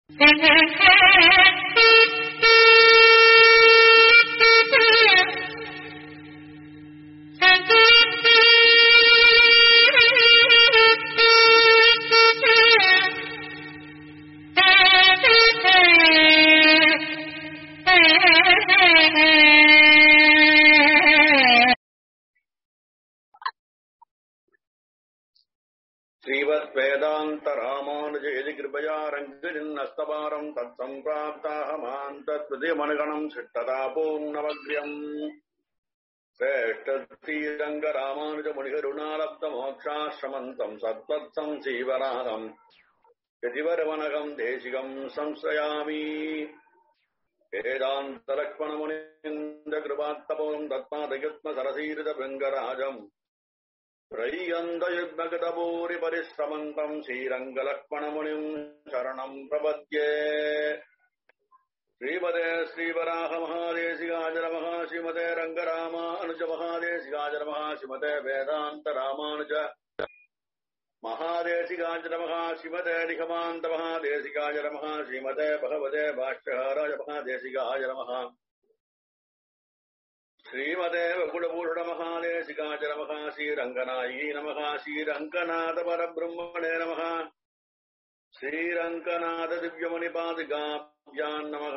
ஸ்ரீவத் வேதாந்த ராமானுஜயதி கிருபயா ரங்கிரின்னஸ்தபாரம் தத் சம்பிராப்தாஹமான் தத் மனுகணம் சிட்டதா பூர்ணவக்ரியம் श्रेष्ठतीरङ्ग रामानुजमुनिकरुणालब्ध मोक्षाश्रमन्तम् सत्त्वत्सम् जीवनागम् यतिवरवनगम् देशिकम् संश्रयामि वेदान्तलक्ष्मणमुनिन्दकृपात्तपौरम् दत्मादयुत्मसरसीरितभृङ्गराजम् त्रय्यन्तयुग्मगतभूरि परिश्रमन्तम् श्रीरङ्गलक्ष्मणमुनिम् शरणम् प्रपद्ये श्रीमते श्रीवराह महादेशिकाज नमः श्रीमते रङ्गरामा अनुज महादेशिकाज नमः श्रीमते वेदान्त रामानुज महादेशिकाज नमः श्रीमते निगमान्त महादेशिकाज नमः श्रीमते भगवते भाष्यहाराय महादेशिकाय नमः श्रीमते वकुलभूषण महादेशिकाज नमः श्रीरङ्गनायी नमः श्रीरङ्गनाथपरब्रह्मणे नमः श्रीरङ्गनाथ दिव्यमणिपादिकाभ्याम् नमः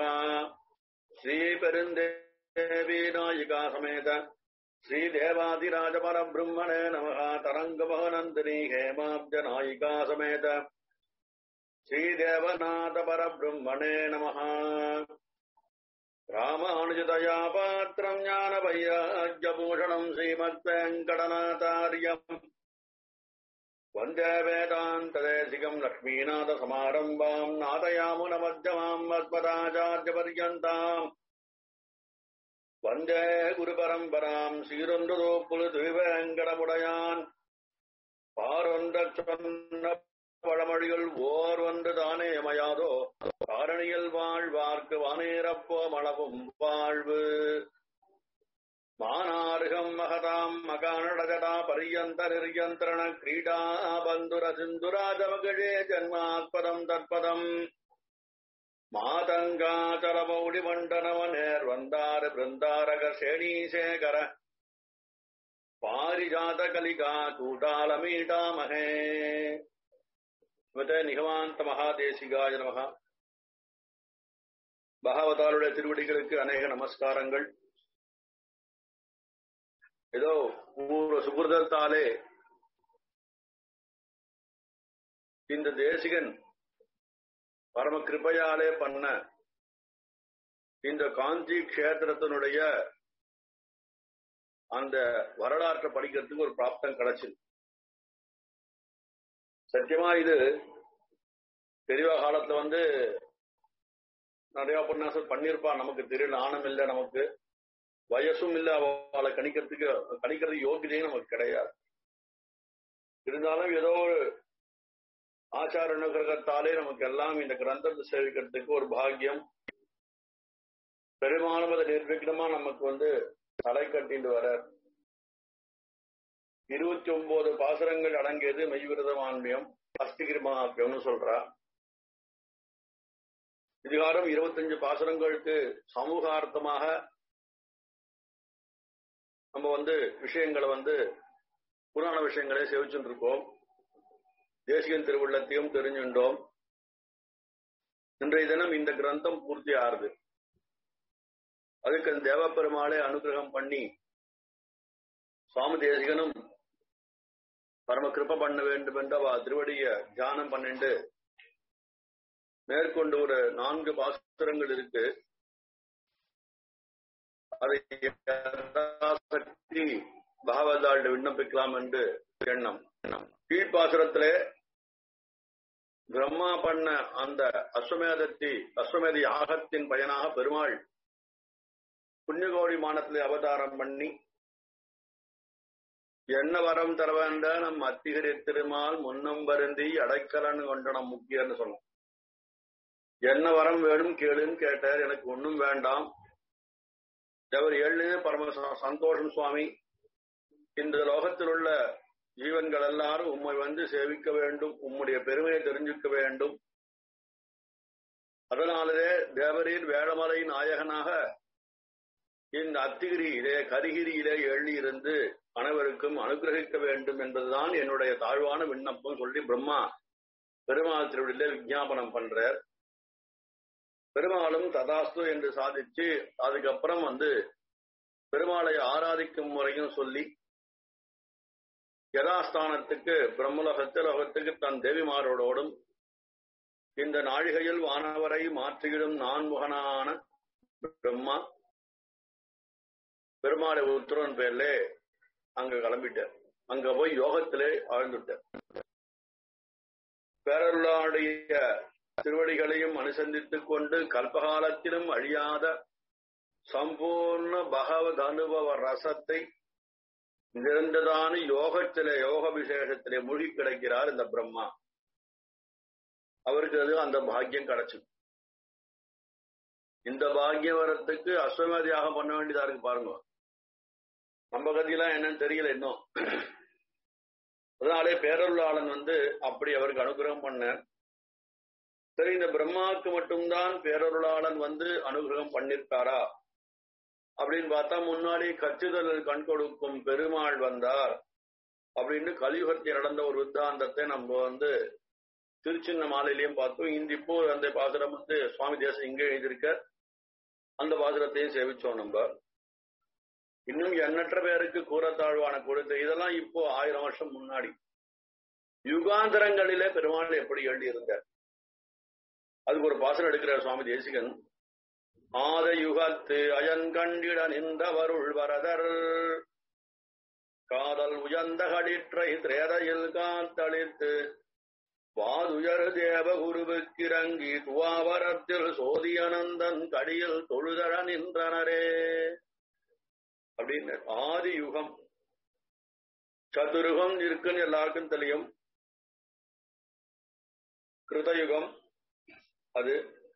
श्रीपेरुन्देवी नायिका समेत श्रीदेवादिराजपरब्रह्मणे नमः तरङ्गमहनन्दिनी हेमाब्जनायिका समेत श्रीदेवनाथपरब्रह्मणे नमः रामानुजतया पात्रम् ज्ञानवैराग्यभूषणम् श्रीमद्वेङ्कटनाथार्यम् वन्दे वेदान्तदेशिकम् लक्ष्मीनाथसमारम्भाम् नादयामुनमध्यमाम् मद्मदाचार्यपर्यन्ताम् वन्दे குருபரம்பராம் சீரொன்று புழு திருவேங்கடமுடையான் பாரொன்ற சொன்ன பழமொழிகள் ஓர் ஒன்று தானே அமையாதோ காரணியில் வாழ்வார்க்கு வானேரப்போ மளவும் வாழ்வு மானார்கம் மகதாம் மகானடகடா பரியந்த நிர்யந்திரண கிரீடா பந்துர சிந்துராஜமகிழே ஜன்மாத்பதம் தற்பதம் மாதங்காச்சலமௌடி மண்டனவ நேர் வந்தார பிருந்தாரக சேணீசேகர பாரிஜாத கலிகா கூட்டாலமீடாமகே ஸ்மிருத நிகமாந்த மகாதேசிகாய நமகா பகவதாருடைய திருவடிகளுக்கு அநேக நமஸ்காரங்கள் ஏதோ பூர்வ சுகிருதத்தாலே இந்த தேசிகன் பரம கிருபையாலே பண்ண இந்த காஞ்சி கஷேத்திரத்தினுடைய அந்த வரலாற்றை படிக்கிறதுக்கு ஒரு பிராப்தம் கிடைச்சது சத்தியமா இது பெரியவா காலத்துல வந்து நிறைய உபன்யாசம் பண்ணிருப்பா நமக்கு தெரியல ஆணம் இல்லை நமக்கு வயசும் இல்ல அவளை கணிக்கிறதுக்கு கணிக்கிறதுக்கு யோகியதையும் நமக்கு கிடையாது இருந்தாலும் ஏதோ ஒரு ஆச்சார அனுகிரகத்தாலே நமக்கு எல்லாம் இந்த கிரந்தத்தை சேவிக்கிறதுக்கு ஒரு பாக்கியம் பெரும்பாலும் அதை நிர்விக்னமா நமக்கு வந்து தலை கட்டிட்டு வர இருபத்தி ஒன்பது பாசுரங்கள் அடங்கியது மெய்விரதம் ஆன்மியம் அஸ்திகிரிமாக்கியம்னு சொல்றா இதுகாரம் இருபத்தஞ்சு பாசுரங்களுக்கு சமூகார்த்தமாக நம்ம வந்து விஷயங்களை வந்து புராண விஷயங்களே செவிச்சுட்டு இருக்கோம் தேசியன் திருவுள்ளத்தையும் தெரிஞ்சுட்டோம் இன்றைய தினம் இந்த கிரந்தம் பூர்த்தி ஆறுது அதுக்கு அந்த தேவப்பெருமாளை அனுகிரகம் பண்ணி சுவாமி தேசிகனும் பரம கிருப்ப பண்ண வேண்டும் என்று அவ திருவடிய தியானம் பண்ணிட்டு மேற்கொண்டு ஒரு நான்கு பாசுரங்கள் இருக்கு அதை சக்தி பாகவதாள்கிட்ட விண்ணப்பிக்கலாம் என்று எண்ணம் கீழ்ப்பாசுரத்திலே பிரம்மா பண்ண அந்த அஸ்வமேதத்தி அஸ்வமேத யாகத்தின் பயனாக பெருமாள் புண்ணியகோடி மானத்திலே அவதாரம் பண்ணி என்ன வரம் தர வேண்ட நம் அத்திகரி திருமால் முன்னம் வருந்தி அடைக்கலன் கொண்டனம் முக்கியன்னு சொன்னோம் என்ன வரம் வேணும் கேளுன்னு கேட்டார் எனக்கு ஒன்றும் வேண்டாம் அவர் ஏழு பரம சந்தோஷம் சுவாமி இந்த லோகத்தில் உள்ள ஜீவன்கள் எல்லாரும் உம்மை வந்து சேவிக்க வேண்டும் உம்முடைய பெருமையை தெரிஞ்சுக்க வேண்டும் அதனாலே தேவரீர் வேளமலை நாயகனாக இந்த அத்திகிரியிலே கரிகிரியிலே எழுதி இருந்து அனைவருக்கும் அனுகிரகிக்க வேண்டும் என்பதுதான் என்னுடைய தாழ்வான விண்ணப்பம் சொல்லி பிரம்மா பெருமாள் திருவிழிலே விஜாபனம் பண்றார் பெருமாளும் ததாஸ்து என்று சாதிச்சு அதுக்கப்புறம் வந்து பெருமாளை ஆராதிக்கும் முறையும் சொல்லி யதாஸ்தானத்துக்கு பிரம்மலோக சத்தியலோகத்துக்கு தன் தேவிமாரோடோடும் இந்த நாழிகையில் வானவரை மாற்றியிடும் நான்முகனான பிரம்மா பெருமாளை உத்தரவன் பேர்ல அங்க கிளம்பிட்டார் அங்க போய் யோகத்திலே ஆழ்ந்துட்டார் பேரருளாடைய திருவடிகளையும் அனுசந்தித்துக் கொண்டு கல்பகாலத்திலும் அழியாத சம்பூர்ண பகவத் அனுபவ ரசத்தை நிறந்ததான யோகத்திலே யோக விசேஷத்திலே மூழ்கி கிடக்கிறார் இந்த பிரம்மா அவருக்கு அது அந்த பாக்கியம் கிடைச்சது இந்த பாக்கியம் வரத்துக்கு அஸ்வமேதியாக பண்ண வேண்டியதா இருக்கு பாருங்க நம்ம கதியெல்லாம் என்னன்னு தெரியல இன்னும் அதனாலே பேரருளாளன் வந்து அப்படி அவருக்கு அனுகிரகம் பண்ண சரி இந்த பிரம்மாவுக்கு மட்டும்தான் பேரருளாளன் வந்து அனுகிரகம் பண்ணிருக்காரா அப்படின்னு பார்த்தா முன்னாடி கச்சுதல் கண் கொடுக்கும் பெருமாள் வந்தார் அப்படின்னு கலியுகத்தில் நடந்த ஒரு வித்தாந்தத்தை நம்ம வந்து திருச்சின்ன மாலையிலையும் பார்த்தோம் இந்த இப்போ அந்த பாசுரம் வந்து சுவாமி தேசம் இங்கே எழுதியிருக்க அந்த பாசுரத்தையும் சேவிச்சோம் நம்ம இன்னும் எண்ணற்ற பேருக்கு கூறத்தாழ்வான கொடுத்து இதெல்லாம் இப்போ ஆயிரம் வருஷம் முன்னாடி யுகாந்தரங்களிலே பெருமாள் எப்படி எழுதி இருந்தார் அதுக்கு ஒரு பாசனம் எடுக்கிறார் சுவாமி தேசிகன் ஆத யுகத்து அயன் கண்டிட நின்றவருள் வரதர் காதல் உயர்ந்த கடிற்றை திரேதையில் காத்தளித்து வாதுயர் தேவ குருவுக்கிறங்கி துவாவரத்தில் சோதியனந்தன் கடியில் தொழுதர நின்றனரே அப்படின்னு ஆதி யுகம் சதுருகம் இருக்குன்னு எல்லாருக்கும் தெரியும் கிருதயுகம் அது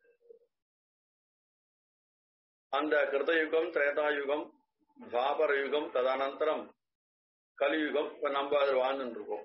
அந்த கிருதயுகம் திரேதாயுகம் துவாபர யுகம் ததனந்தரம் கலியுகம் இப்ப நம்ம அதில் வாழ்ந்துட்டு இருக்கோம்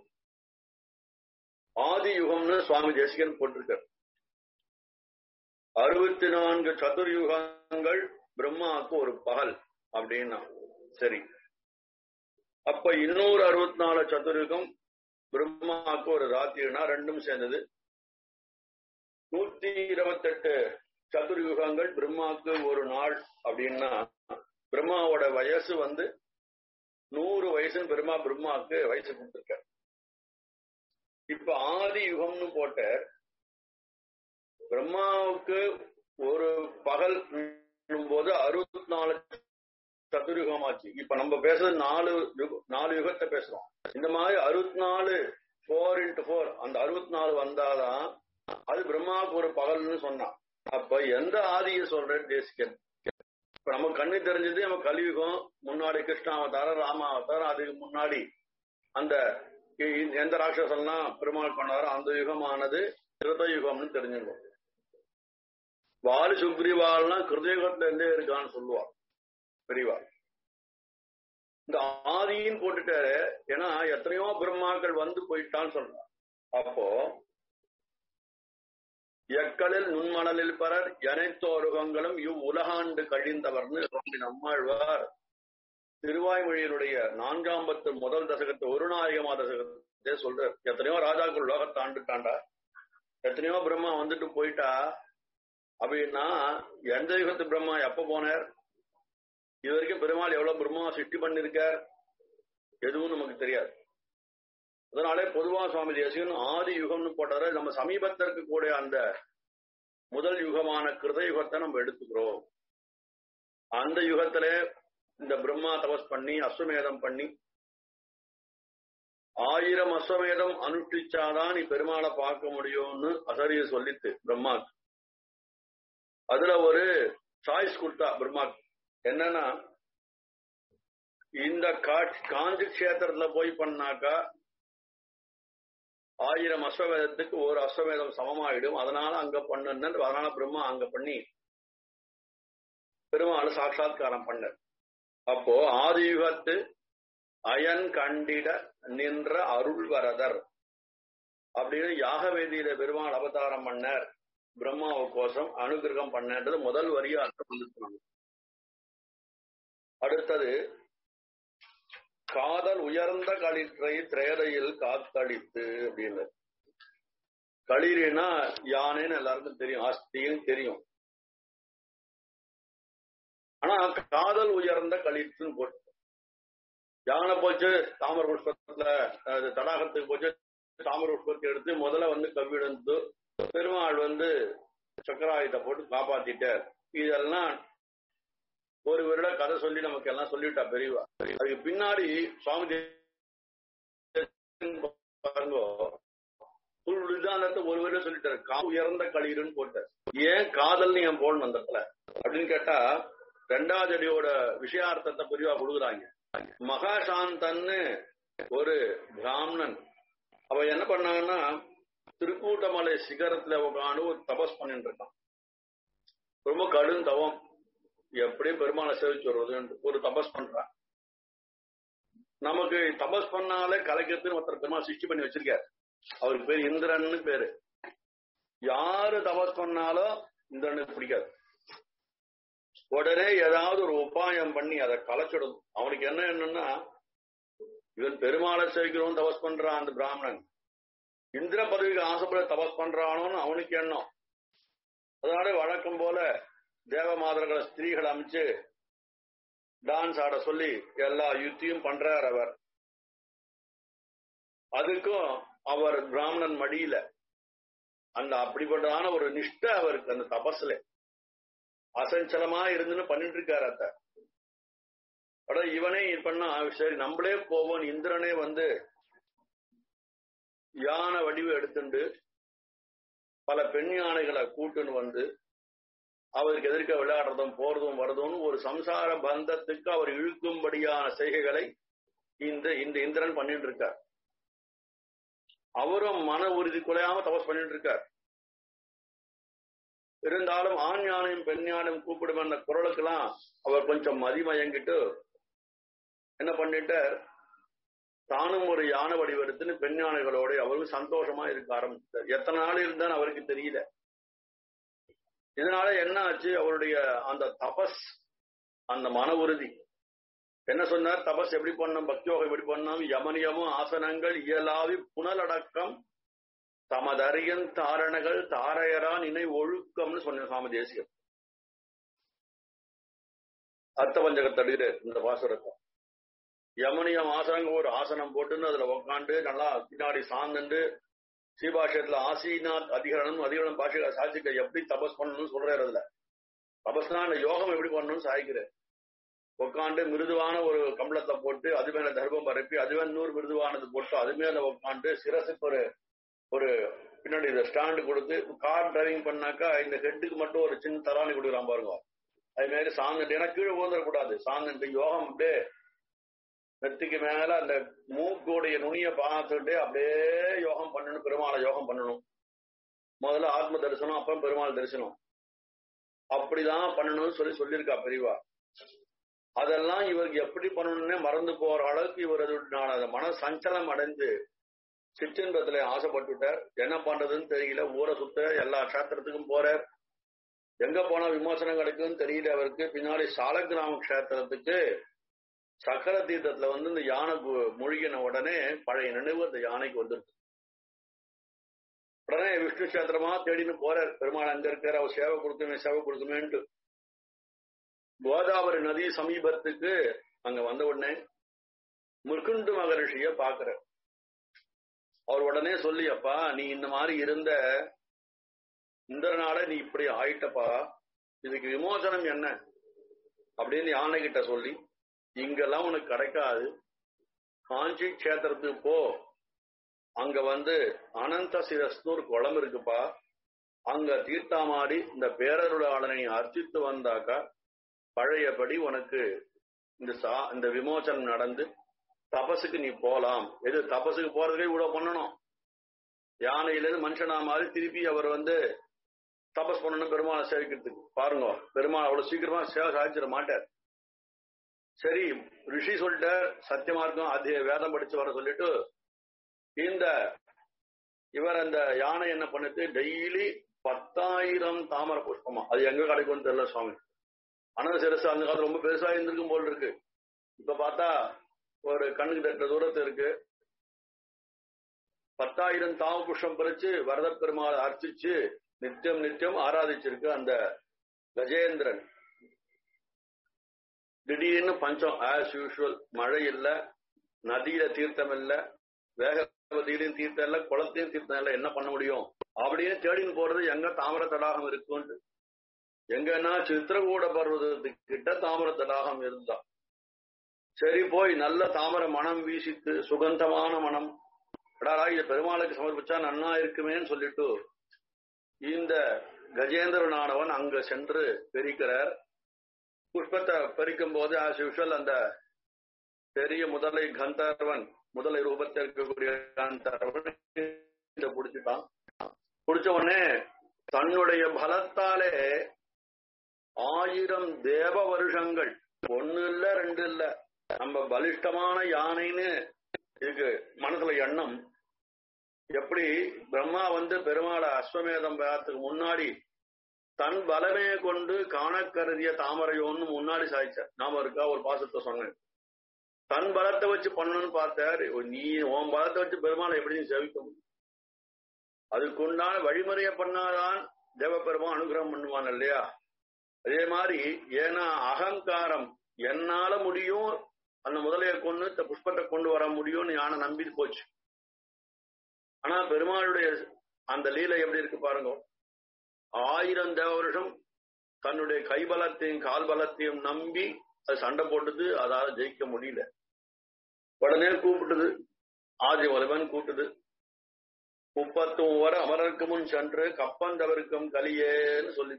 ஆதி யுகம்னு சுவாமி தேசிகன் போட்டிருக்கார் அறுபத்தி நான்கு சதுர்யுகங்கள் பிரம்மாவுக்கு ஒரு பகல் அப்படின்னா சரி அப்ப இன்னொரு அறுபத்தி நாலு சதுர்யுகம் பிரம்மாவுக்கு ஒரு ராத்திரினா ரெண்டும் சேர்ந்தது நூத்தி இருபத்தெட்டு சதுர்யுகங்கள் பிரம்மாவுக்கு ஒரு நாள் அப்படின்னா பிரம்மாவோட வயசு வந்து நூறு வயசு பிரம்மா பிரம்மாவுக்கு வயசு கொடுத்துருக்க இப்ப ஆதி யுகம்னு போட்ட பிரம்மாவுக்கு ஒரு பகல் போது அறுபத்தி நாலு சதுர்யுகம் ஆச்சு இப்ப நம்ம பேசுறது நாலு நாலு யுகத்தை பேசுறோம் இந்த மாதிரி அறுபத்தி நாலு போர் இன்ட்டு போர் அந்த அறுபத்தி நாலு வந்தாதான் அது பிரம்மாவுக்கு ஒரு பகல்னு சொன்னான் அப்ப எந்த ஆதியை சொல்ற தேசிகன் இப்ப நம்ம கண்ணு தெரிஞ்சது நம்ம கலியுகம் முன்னாடி கிருஷ்ணாவதாரம் ராமாவதாரம் அதுக்கு முன்னாடி அந்த எந்த ராட்சசம்லாம் பெருமாள் பண்ணாரோ அந்த யுகமானது கிருத யுகம்னு தெரிஞ்சுக்கணும் வாலு சுக்ரிவால்னா கிருதயுகத்துல இருந்தே இருக்கான்னு சொல்லுவார் பெரியவாள் இந்த ஆதின்னு போட்டுட்டாரு ஏன்னா எத்தனையோ பிரம்மாக்கள் வந்து போயிட்டான்னு சொல்றான் அப்போ எக்களில் நுண்மணலில் பரர் எனைத்தோருகங்களும் இவ் உலகாண்டு கழிந்தவர்னு சுவாமி நம்மாழ்வார் திருவாய்மொழியினுடைய நான்காம் பத்து முதல் தசகத்தை ஒரு நாயகமா தசகத்தை சொல்றார் எத்தனையோ ராஜாக்கள் உலகத்தை ஆண்டுட்டாண்டா எத்தனையோ பிரம்மா வந்துட்டு போயிட்டா அப்படின்னா எந்த யுகத்து பிரம்மா எப்ப போனார் இது வரைக்கும் பெருமாள் எவ்வளவு பிரம்மா சிட்டி பண்ணிருக்கார் எதுவும் நமக்கு தெரியாது அதனாலே பொதுவா சுவாமி தேசிகன் ஆதி யுகம்னு போட்டாரு நம்ம சமீபத்தில் இருக்கக்கூடிய அந்த முதல் யுகமான கிருத யுகத்தை நம்ம எடுத்துக்கிறோம் அந்த யுகத்துல இந்த பிரம்மா தபஸ் பண்ணி அஸ்வமேதம் பண்ணி ஆயிரம் அஸ்வமேதம் அனுஷ்டிச்சாதான் நீ பெருமாளை பார்க்க முடியும்னு அசரிய சொல்லித்து பிரம்மாக்கு அதுல ஒரு சாய்ஸ் கொடுத்தா பிரம்மாக்கு என்னன்னா இந்த காஞ்சி கஷேத்திரத்துல போய் பண்ணாக்கா ஆயிரம் அஸ்வமேதத்துக்கு ஒரு அஸ்வமேதம் சமமாயிடும் அதனால அங்க பண்ணுன்னு அதனால பிரம்மா அங்க பண்ணி பெருமாள் சாட்சாத்காரம் பண்ண அப்போ ஆதியுகத்து அயன் கண்டிட நின்ற அருள்வரதர் அப்படின்னு யாகவேதியில பெருமாள் அவதாரம் பண்ணார் பிரம்மாவை கோசம் அனுகிரகம் பண்ணன்றது முதல் வரியா அர்த்தம் பண்ணிருக்காங்க அடுத்தது காதல் உயர்ந்த களிற்றை திரேதையில் காத்தளித்து அப்படின்னு களிரினா யானைன்னு எல்லாருக்கும் தெரியும் அஸ்தின்னு தெரியும் ஆனா காதல் உயர்ந்த களிற்றுன்னு போட்டு யானை போச்சு தாமர புஷ்பத்துல அது தடாகத்துக்கு போச்சு தாமர புஷ்பத்தை எடுத்து முதல்ல வந்து கவ்விடந்து பெருமாள் வந்து சக்கராயுதத்தை போட்டு காப்பாத்திட்டார் இதெல்லாம் ஒரு வருட கதை சொல்லி நமக்கு எல்லாம் சொல்லிட்டா பெரியவா அதுக்கு பின்னாடி சுவாமி பாருங்க விதானத்தை ஒரு வருடம் சொல்லிட்டாரு கா உயர்ந்த களிருன்னு போட்டார் ஏன் காதல்னு என் போன் அந்த இடத்துல அப்படின்னு கேட்டா ரெண்டாவது அடியோட விஷயார்த்தத்தை பெரியவா கொடுக்குறாங்க மகாசாந்தன்னு ஒரு பிராமணன் அவ என்ன பண்ணாங்கன்னா திருக்கூட்டமலை சிகரத்துல உட்காந்து ஒரு தபஸ் பண்ணிட்டு இருக்கான் ரொம்ப கடும் தவம் எப்படி பெருமாளை சேவிச்சு வருவது ஒரு தபஸ் பண்றான் நமக்கு தபஸ் பண்ணாலே கலைக்கிறதுன்னு ஒருத்தர் பெருமாள் சிருஷ்டி பண்ணி வச்சிருக்காரு அவருக்கு பேர் இந்திரன்னு பேரு யாரு தபஸ் பண்ணாலும் இந்திரனுக்கு பிடிக்காது உடனே ஏதாவது ஒரு உபாயம் பண்ணி அதை கலைச்சிடும் அவனுக்கு என்ன என்னன்னா இவன் பெருமாளை சேவிக்கிறவன் தபஸ் பண்றான் அந்த பிராமணன் இந்திர பதவிக்கு ஆசைப்பட தபஸ் பண்றானோன்னு அவனுக்கு எண்ணம் அதனால வழக்கம் போல தேவமாதர்களை ஸ்திரீகளை அமைச்சு டான்ஸ் ஆட சொல்லி எல்லா யுத்தியும் பண்றார் அவர் அதுக்கும் அவர் பிராமணன் மடியில அந்த அப்படிப்பட்டதான ஒரு நிஷ்ட அவருக்கு அந்த தபஸ்ல அசஞ்சலமா இருந்துன்னு பண்ணிட்டு இருக்காரு அத்த அட இவனே பண்ணா சரி நம்மளே போவோம் இந்திரனே வந்து யானை வடிவு எடுத்துண்டு பல பெண் யானைகளை கூட்டுன்னு வந்து அவருக்கு எதிர்க்க விளையாடுறதும் போறதும் வரதும் ஒரு சம்சார பந்தத்துக்கு அவர் இழுக்கும்படியான செய்கைகளை இந்த இந்த இந்திரன் பண்ணிட்டு இருக்கார் அவரும் மன உறுதி குலையாம தபஸ் பண்ணிட்டு இருக்கார் இருந்தாலும் ஆண் யானையும் பெண் யானையும் கூப்பிடும் அந்த குரலுக்கெல்லாம் அவர் கொஞ்சம் மதிமயங்கிட்டு என்ன பண்ணிட்டார் தானும் ஒரு யானை வடிவெடுத்துன்னு பெண் யானைகளோட அவரும் சந்தோஷமா இருக்க ஆரம்பிச்சார் எத்தனை நாள் இருந்தான்னு அவருக்கு தெரியல இதனால என்ன ஆச்சு அவருடைய அந்த தபஸ் அந்த மன உறுதி என்ன சொன்னார் தபஸ் எப்படி பண்ணோம் பக்தியோகம் எப்படி பண்ணோம் யமனியமும் ஆசனங்கள் இயலாவி புனலடக்கம் தமதறியன் தாரணகள் தாரையரா நினை ஒழுக்கம்னு சொன்ன சுவாமி தேசியம் அர்த்த பஞ்சகத்தடுகிற இந்த பாசுரத்தை யமனியம் ஆசனங்க ஒரு ஆசனம் போட்டுன்னு அதுல உக்காண்டு நல்லா பின்னாடி சார்ந்துண்டு ஸ்ரீபாஷத்துல ஆசீனாத் அதிகரணம் அதிகரணம் பாஷை சாட்சிக்க எப்படி தபஸ் பண்ணணும்னு சொல்றாரு அதுல தபஸ்னா அந்த யோகம் எப்படி பண்ணணும்னு சாய்க்கிறார் உட்காந்து மிருதுவான ஒரு கம்பளத்தை போட்டு அது மேல தர்மம் பரப்பி அதுவே நூறு மிருதுவானது போட்டு அது மேல உட்காந்து சிரசுக்கு ஒரு ஒரு பின்னாடி இந்த ஸ்டாண்டு கொடுத்து கார் டிரைவிங் பண்ணாக்கா இந்த ஹெட்டுக்கு மட்டும் ஒரு சின்ன தராணி கொடுக்குறான் பாருங்க அது மாதிரி சாந்துட்டு ஏன்னா கீழே ஊந்துடக்கூடாது சாந்துட்டு யோகம் அப்படியே நெத்திக்கு மேல அந்த மூக்குடைய நுனிய பார்த்துட்டு அப்படியே யோகம் பண்ணணும் பெருமாளை யோகம் பண்ணணும் முதல்ல ஆத்ம தரிசனம் அப்புறம் பெருமாள் தரிசனம் அப்படிதான் பண்ணணும்னு சொல்லி சொல்லியிருக்கா பெரியவா அதெல்லாம் இவருக்கு எப்படி பண்ணணும்னே மறந்து போற அளவுக்கு இவர் அது மன சஞ்சலம் அடைந்து சிற்றின்பத்துல ஆசைப்பட்டுட்டார் என்ன பண்றதுன்னு தெரியல ஊரை சுத்த எல்லா கஷேத்திரத்துக்கும் போறார் எங்க போனா விமோசனம் கிடைக்கும்னு தெரியல அவருக்கு பின்னாடி சாலக்கிராம கஷேத்திரத்துக்கு சக்கர தீர்த்தத்துல வந்து இந்த யானை மூழ்கின உடனே பழைய நினைவு அந்த யானைக்கு வந்துருக்கு உடனே விஷ்ணு கஷேத்திரமா தேடின்னு போறார் பெருமாள் அங்க இருக்கார் அவர் சேவை கொடுக்குமே சேவை கொடுக்குமேன்ட்டு கோதாவரி நதி சமீபத்துக்கு அங்க வந்த உடனே முற்குண்டு மகரிஷிய பாக்குற அவர் உடனே சொல்லி அப்பா நீ இந்த மாதிரி இருந்த இந்த நாள நீ இப்படி ஆயிட்டப்பா இதுக்கு விமோசனம் என்ன அப்படின்னு யானை கிட்ட சொல்லி இங்கெல்லாம் உனக்கு கிடைக்காது காஞ்சி கஷேத்திரத்துக்கு போ அங்க வந்து அனந்த சிரஸ்னு ஒரு குளம் இருக்குப்பா அங்க தீர்த்தாமாடி இந்த பேரருளாளனை அர்ச்சித்து வந்தாக்கா பழையபடி உனக்கு இந்த சா இந்த விமோசனம் நடந்து தபசுக்கு நீ போலாம் எது தபசுக்கு போறதுக்கே இவ்வளவு பண்ணணும் யானையிலிருந்து மனுஷனா மாதிரி திருப்பி அவர் வந்து தபஸ் பண்ணணும் பெருமாளை சேவிக்கிறதுக்கு பாருங்க பெருமாள் அவ்வளவு சீக்கிரமா சேவை சாதிச்சிட மாட்டார் சரி ரிஷி சொல்லிட்ட சத்தியமார்க்கம் அது வேதம் படிச்சு வர சொல்லிட்டு இந்த இவர் அந்த யானை என்ன பண்ணுது டெய்லி பத்தாயிரம் தாமர புஷ்பமா அது எங்க கிடைக்கும்னு தெரியல சுவாமி ஆனா சிரசு அந்த காலத்துல ரொம்ப பெருசா இருந்திருக்கும் போல் இருக்கு இப்ப பார்த்தா ஒரு கண்ணுக்கு தட்டுற தூரத்து இருக்கு பத்தாயிரம் தாம புஷ்பம் பறிச்சு வரத பெருமாள் அர்ச்சிச்சு நித்தியம் நித்தியம் ஆராதிச்சிருக்கு அந்த கஜேந்திரன் திடீர்னு பஞ்சம் ஆஸ் யூஷுவல் மழை இல்ல நதியில தீர்த்தம் இல்ல வேகவதியிலையும் தீர்த்தம் இல்ல குளத்தையும் தீர்த்தம் இல்ல என்ன பண்ண முடியும் அப்படின்னு தேடின்னு போறது எங்க தாமர தடாகம் இருக்கும்னு எங்கன்னா சித்திரகூட பர்வதத்துக்கிட்ட தாமர தடாகம் இருந்தா சரி போய் நல்ல தாமர மனம் வீசித்து சுகந்தமான மனம் அடாரா இது பெருமாளுக்கு சமர்ப்பிச்சா நன்னா இருக்குமேன்னு சொல்லிட்டு இந்த கஜேந்திரனானவன் அங்க சென்று பெரிக்கிறார் புஷ்பத்தை பறிக்கும் போது ஆஸ் யூஷுவல் அந்த பெரிய முதலை கந்தர்வன் முதலை ரூபத்தில் இருக்கக்கூடிய கந்தர்வன் இத புடிச்சிட்டான் புடிச்ச உடனே தன்னுடைய பலத்தாலே ஆயிரம் தேவ வருஷங்கள் ஒண்ணு இல்ல ரெண்டு இல்ல நம்ம பலிஷ்டமான யானைன்னு இதுக்கு மனசுல எண்ணம் எப்படி பிரம்மா வந்து பெருமாளை அஸ்வமேதம் பேரத்துக்கு முன்னாடி தன் பலமே கொண்டு காண கருதிய தாமரையோன்னு முன்னாடி சாய்ச்சார் நாம இருக்கா ஒரு பாசத்தை சொன்னேன் தன் பலத்தை வச்சு பண்ணணும்னு பார்த்தார் நீ உன் பலத்தை வச்சு பெருமாளை எப்படி நீ சேவிக்க முடியும் அதுக்குண்டான வழிமுறையை பண்ணாதான் தேவ பெருமான் அனுகிரகம் பண்ணுவான் இல்லையா அதே மாதிரி ஏன்னா அகங்காரம் என்னால முடியும் அந்த முதலையை கொண்டு இந்த புஷ்பத்தை கொண்டு வர முடியும்னு யானை நம்பி போச்சு ஆனா பெருமாளுடைய அந்த லீலை எப்படி இருக்கு பாருங்க ஆயிரம் தேவ வருஷம் தன்னுடைய கைபலத்தையும் கால் பலத்தையும் நம்பி அது சண்டை போட்டது அதால ஜெயிக்க முடியல உடனே கூப்பிட்டது ஆதி வலுவன் கூப்பிட்டது முப்பத்தும் வர அமரருக்கு முன் சென்று கப்பந்தவருக்கும் கலியேன்னு சொல்லி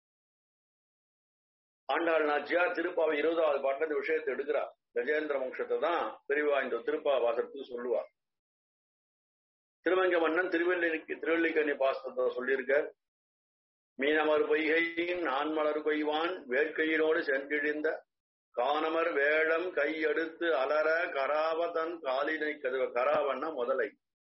ஆண்டாள் நாச்சியார் திருப்பாவை இருபதாவது பாட்டில் இந்த விஷயத்தை எடுக்கிறார் கஜேந்திர மோட்சத்தை தான் பெரியவா இந்த திருப்பா வாசத்துக்கு சொல்லுவார் திருவங்க மன்னன் திருவள்ளிக்கு திருவள்ளிக்கண்ணி பாசத்தை சொல்லியிருக்க மீனமர் பொய்கையின் நான்மலர் கொய்வான் வேட்கையினோடு சென்றிழிந்த காணமர் வேடம் கையெடுத்து அலற கராவதன் காலினை கதுவ கராவண்ண முதலை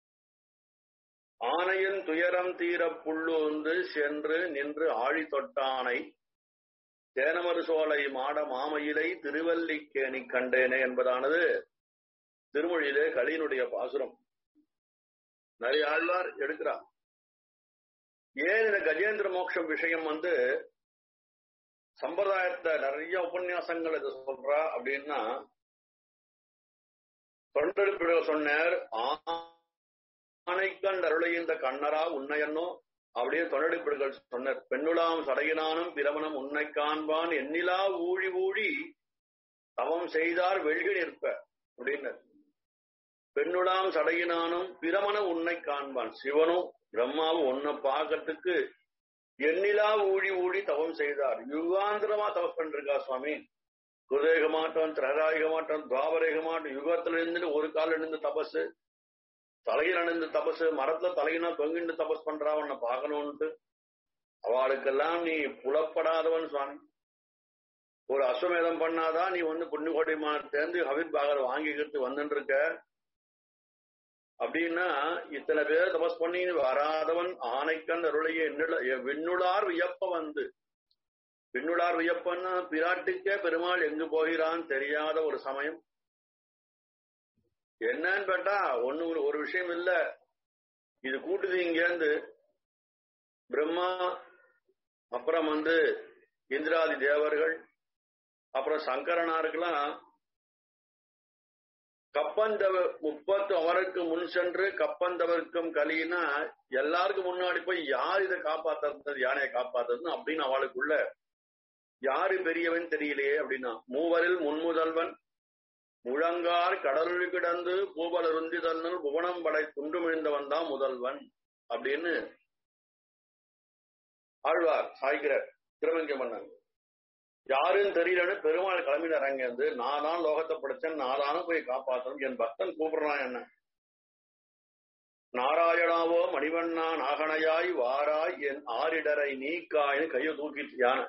ஆனையின் துயரம் தீர புள்ளூந்து சென்று நின்று ஆழி தொட்டானை தேனமரு சோலை மாட மாமையிலை திருவல்லிக்கேணி கண்டேனே என்பதானது திருமொழியிலே களியினுடைய பாசுரம் நிறைய ஆழ்வார் எடுக்கிறார் ஏன் இந்த கஜேந்திர மோட்சம் விஷயம் வந்து சம்பிரதாயத்தை நிறைய உபன்யாசங்கள் இது சொல்றா அப்படின்னா தொண்டெடுப்பிட சொன்னார் ஆனைக்கண் அருளை இந்த கண்ணரா உன்னையன்னோ அப்படியே தொண்டெடுப்பிடுகள் சொன்னார் பெண்ணுலாம் சடையினானும் பிரமணம் உன்னை காண்பான் எண்ணிலா ஊழி ஊழி தவம் செய்தார் வெள்கி நிற்ப அப்படின்னு பெண்ணுலாம் சடையினானும் பிரமண உன்னை காண்பான் சிவனும் பிரம்மாவும் உன்னை பார்க்கறதுக்கு எண்ணிலா ஊழி ஊழி தவம் செய்தார் யுகாந்திரமா தவஸ் பண்ணிருக்கா சுவாமி குருதேக மாட்டம் திரகாயுக மாட்டம் துவாபரேக மாட்டம் யுகத்துல இருந்து ஒரு கால இருந்து தபசு தலையில் அணிந்து தபசு மரத்துல தலையினா தொங்கிண்டு தபஸ் பண்றா உன்னை பார்க்கணும்ட்டு அவளுக்கெல்லாம் நீ புலப்படாதவன் சுவாமி ஒரு அஸ்வமேதம் பண்ணாதான் நீ வந்து புண்ணியகோட்டை சேர்ந்து ஹவித் பாகர் வாங்கிக்கிட்டு வந்துட்டு இருக்க அப்படின்னா இத்தனை பேர் தபஸ் பண்ணி வராதவன் ஆனைக்கண் அருளைய விண்ணுளார் வியப்ப வந்து விண்ணுளார் வியப்பன்னா பிராட்டுக்கே பெருமாள் எங்கு போகிறான் தெரியாத ஒரு சமயம் என்னன்னு கேட்டா ஒண்ணு ஒரு விஷயம் இல்ல இது கூட்டுது இங்கேருந்து பிரம்மா அப்புறம் வந்து இந்திராதி தேவர்கள் அப்புறம் சங்கரனாருக்கெல்லாம் கப்பந்தவ முப்பத்து அவருக்கு முன் சென்று கப்பந்தவருக்கும் கலினா எல்லாருக்கும் முன்னாடி போய் யார் இதை காப்பாத்துறது யானையை காப்பாத்துறது அப்படின்னு அவளுக்குள்ள யாரு பெரியவன் தெரியலையே அப்படின்னா மூவரில் முன்முதல்வன் முழங்கார் கடலுள் கிடந்து பூவலருந்தி தன்னுள் புவனம் படை துண்டுமிழ்ந்தவன் தான் முதல்வன் அப்படின்னு ஆழ்வார் சாய்கிறார் திருவங்க மன்னன் யாருன்னு தெரியலன்னு பெருமாள் கிளம்பினார் அங்கேருந்து நான் தான் லோகத்தை படைச்சேன் நான் தானும் போய் காப்பாற்றணும் என் பக்தன் கூப்பிடுறான் என்ன நாராயணாவோ மணிவண்ணா நாகனையாய் வாராய் என் ஆரிடரை நீக்காய்னு கையை தூக்கிட்டு யானை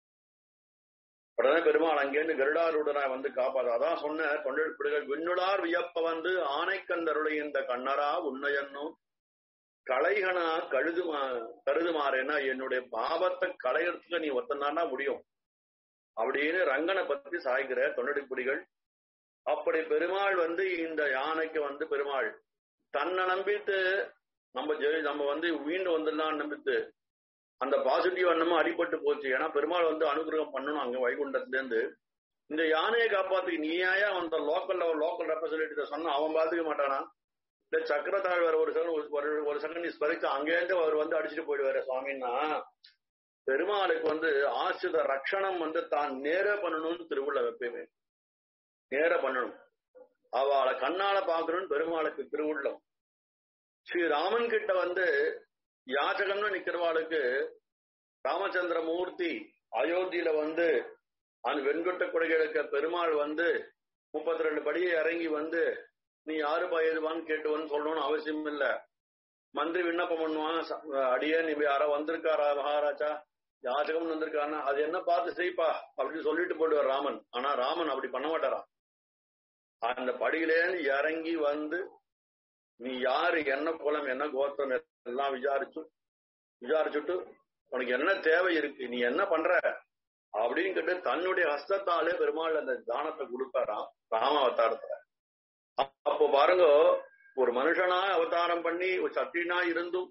உடனே பெருமாள் அங்கேருந்து கருடாருடனாய் வந்து காப்பாது அதான் சொன்ன தொண்டெடுப்பிடுகள் விண்ணுளார் வியப்ப வந்து ஆனைக்கந்தருளை இந்த கண்ணரா உன்னையன்னும் களைகனா கழுதுமா கருதுமாறேன்னா என்னுடைய பாவத்தை களையறதுக்கு நீ ஒத்தந்தாண்டா முடியும் அப்படின்னு ரங்கனை பத்தி சாய்கிற தொண்டடிப்புடிகள் அப்படி பெருமாள் வந்து இந்த யானைக்கு வந்து பெருமாள் தன்னை நம்பிட்டு நம்ம ஜெயி நம்ம வந்து வீண்டு வந்துடலாம் நம்பிட்டு அந்த பாசிட்டிவ் எண்ணமும் அடிபட்டு போச்சு ஏன்னா பெருமாள் வந்து அனுகிரகம் பண்ணணும் அங்க வைகுண்டத்துல இருந்து இந்த யானையை காப்பாத்துக்கு நீயாயா அந்த லோக்கல் லோக்கல் ரெப்ரசன்டேட்டிவ் சொன்னா அவன் பாத்துக்க மாட்டானா இந்த சக்கரத்தாழ்வார் ஒரு செகண்ட் ஒரு ஒரு செகண்ட் ஸ்பரிச்சு அங்கேருந்து அவர் வந்து அடிச்சுட்டு போயிடுவாரு சுவாமின்னா பெருமாளுக்கு வந்து ஆசிரித ரட்சணம் வந்து தான் நேர பண்ணணும்னு திருவுள்ள எப்பயுமே நேர பண்ணணும் அவளை கண்ணால பாக்கணும்னு பெருமாளுக்கு திருவுள்ளம் ஸ்ரீ ராமன் கிட்ட வந்து யாச்சகம்னு நிக்கிறவாளுக்கு ராமச்சந்திர மூர்த்தி அயோத்தியில வந்து அந்த வெண்கொட்ட குடைகளுக்கு பெருமாள் வந்து முப்பத்தி ரெண்டு படியை இறங்கி வந்து நீ யாருப்பா ஏதுவான்னு கேட்டுவன்னு சொல்லணும்னு அவசியம் இல்ல மந்திரி விண்ணப்பம் பண்ணுவான் அடியே நீ யாரோ வந்திருக்காரா மகாராஜா யாச்சகம் வந்திருக்காருன்னா அது என்ன பார்த்து செய்ப்பா அப்படின்னு சொல்லிட்டு போயிடுவார் ராமன் ஆனா ராமன் அப்படி பண்ண மாட்டாராம் அந்த படியிலேருந்து இறங்கி வந்து நீ யாரு என்ன குலம் என்ன கோத்திரம் எல்லாம் விசாரிச்சு விசாரிச்சுட்டு உனக்கு என்ன தேவை இருக்கு நீ என்ன பண்ற அப்படின்னு கேட்டு தன்னுடைய ஹஸ்தத்தாலே பெருமாள் அந்த தானத்தை கொடுத்தாராம் ராம அவதாரத்துல அப்போ பாருங்க ஒரு மனுஷனா அவதாரம் பண்ணி ஒரு சத்தினா இருந்தும்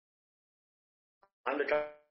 அந்த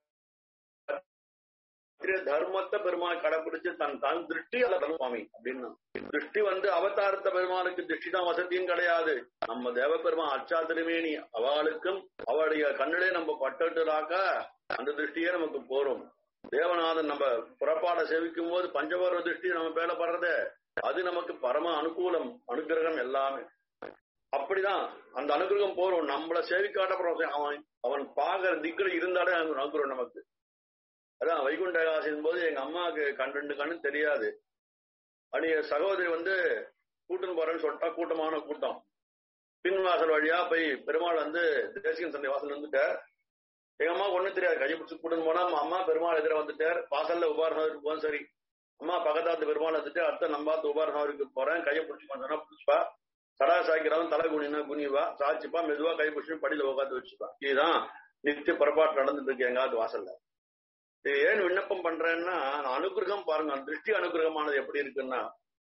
தர்மத்தை பெருமாள் கடைபிடிச்சு தன் தன் திருஷ்டி அல்ல சுவாமி அப்படின்னு திருஷ்டி வந்து அவதாரத்த பெருமாளுக்கு திருஷ்டி தான் வசதியும் கிடையாது நம்ம தேவ பெருமாள் அச்சா திருமேனி அவளுக்கும் அவளுடைய கண்ணிலே நம்ம பட்டுட்டாக்க அந்த திருஷ்டியே நமக்கு போறோம் தேவநாதன் நம்ம புறப்பாட சேவிக்கும் போது பஞ்சபர்வ திருஷ்டி நம்ம பேல படுறது அது நமக்கு பரம அனுகூலம் அனுகிரகம் எல்லாமே அப்படிதான் அந்த அனுகிரகம் போறோம் நம்மள சேவிக்காட்ட அவன் அவன் பாக்குற திக்குல இருந்தாலே அனுகிரகம் நமக்கு அதான் வைகுண்ட ஏகாசின் போது எங்க அம்மாவுக்கு கண் ரெண்டு கண்ணு தெரியாது அடைய சகோதரி வந்து கூட்டம் போறேன்னு சொல்லிட்டா கூட்டமான கூட்டம் பின்வாசல் வழியா போய் பெருமாள் வந்து தேசிகன் சந்தை வாசல் வந்துட்ட எங்க அம்மா ஒண்ணும் தெரியாது கையை பிடிச்சி கூட்டம் போனா அம்மா பெருமாள் எதிர வந்துட்டார் வாசல்ல உபாரணம் போகும் சரி அம்மா பக்கத்தாத்து பெருமாள் வந்துட்டு அடுத்த நம்பாத்து உபாரணம் போறேன் கையை பிடிச்சி கொஞ்சம் பிடிச்சிப்பா சடா சாய்க்கிறவன் தலை குனினா குனிவா சாச்சிப்பா மெதுவா கை பிடிச்சி படியில உட்காந்து வச்சுப்பா இதுதான் நித்திய புறப்பாட்டு நடந்துட்டு இருக்கு எங்காவது வாசல்ல ஏன் விண்ணப்பம் பண்றேன்னா அனுகிரகம் பாருங்க திருஷ்டி அனுகிரகமானது எப்படி இருக்குன்னா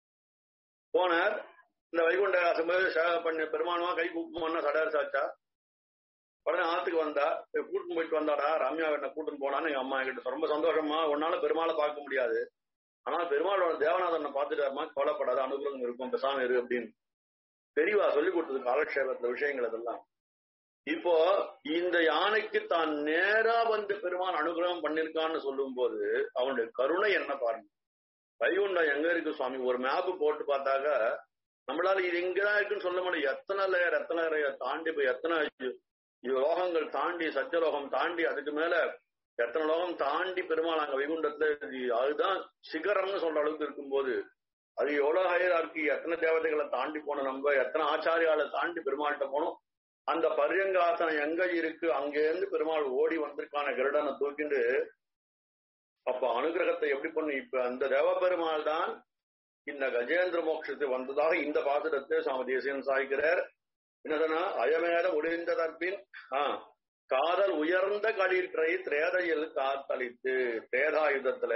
போனார் இந்த வைகுண்ட சேவை பண்ண பெருமானமா கை கூப்பமானா சடார் சாச்சா உடனே ஆத்துக்கு வந்தா கூட்டின்னு போயிட்டு வந்தாடா ரம்யா கிட்ட கூட்டின்னு போனான்னு எங்க அம்மா கிட்ட ரொம்ப சந்தோஷமா உன்னால பெருமாளை பார்க்க முடியாது ஆனா பெருமாளோட தேவநாதனை பார்த்துட்டாருமா கவலைப்படாத அனுகிரகம் இருக்கும் பெசாம இரு அப்படின்னு தெரியவா சொல்லி கொடுத்தது காலக்ஷேபத்துல விஷயங்கள் அதெல்லாம் இப்போ இந்த யானைக்கு தான் நேரா வந்து பெருமான் அனுகிரகம் பண்ணிருக்கான்னு சொல்லும் போது அவனுடைய கருணை என்ன பாருங்க வைகுண்டம் எங்க இருக்கு சுவாமி ஒரு மேப் போட்டு பார்த்தாக்க நம்மளால இது எங்கதான் இருக்குன்னு சொல்ல முடியும் எத்தனை லேயர் எத்தனை லேயர் தாண்டி போய் எத்தனை லோகங்கள் தாண்டி சத்தியலோகம் தாண்டி அதுக்கு மேல எத்தனை லோகம் தாண்டி பெருமாள் அங்க வைகுண்டத்துல அதுதான் சிகரம்னு சொல்ற அளவுக்கு இருக்கும்போது அது எவ்வளவு ஹையரா இருக்கு எத்தனை தேவதைகளை தாண்டி போனோம் நம்ம எத்தனை ஆச்சாரியால தாண்டி பெருமாள்கிட்ட போனோம் அந்த பரியங்காசனம் எங்க இருக்கு அங்கேருந்து பெருமாள் ஓடி வந்திருக்கான கருடனை தூக்கிண்டு அப்ப அனுகிரகத்தை எப்படி பண்ணு இப்ப அந்த தேவ பெருமாள் தான் இந்த கஜேந்திர மோட்சத்தை வந்ததாக இந்த பாசுரத்தை சுவாமி தேசியன் சாய்க்கிறார் என்னதுன்னா அயமேல ஒளிந்ததற்பின் ஆஹ் காதல் உயர்ந்த களிற்றை திரேதையில் காத்தளித்து திரேதாயுதத்துல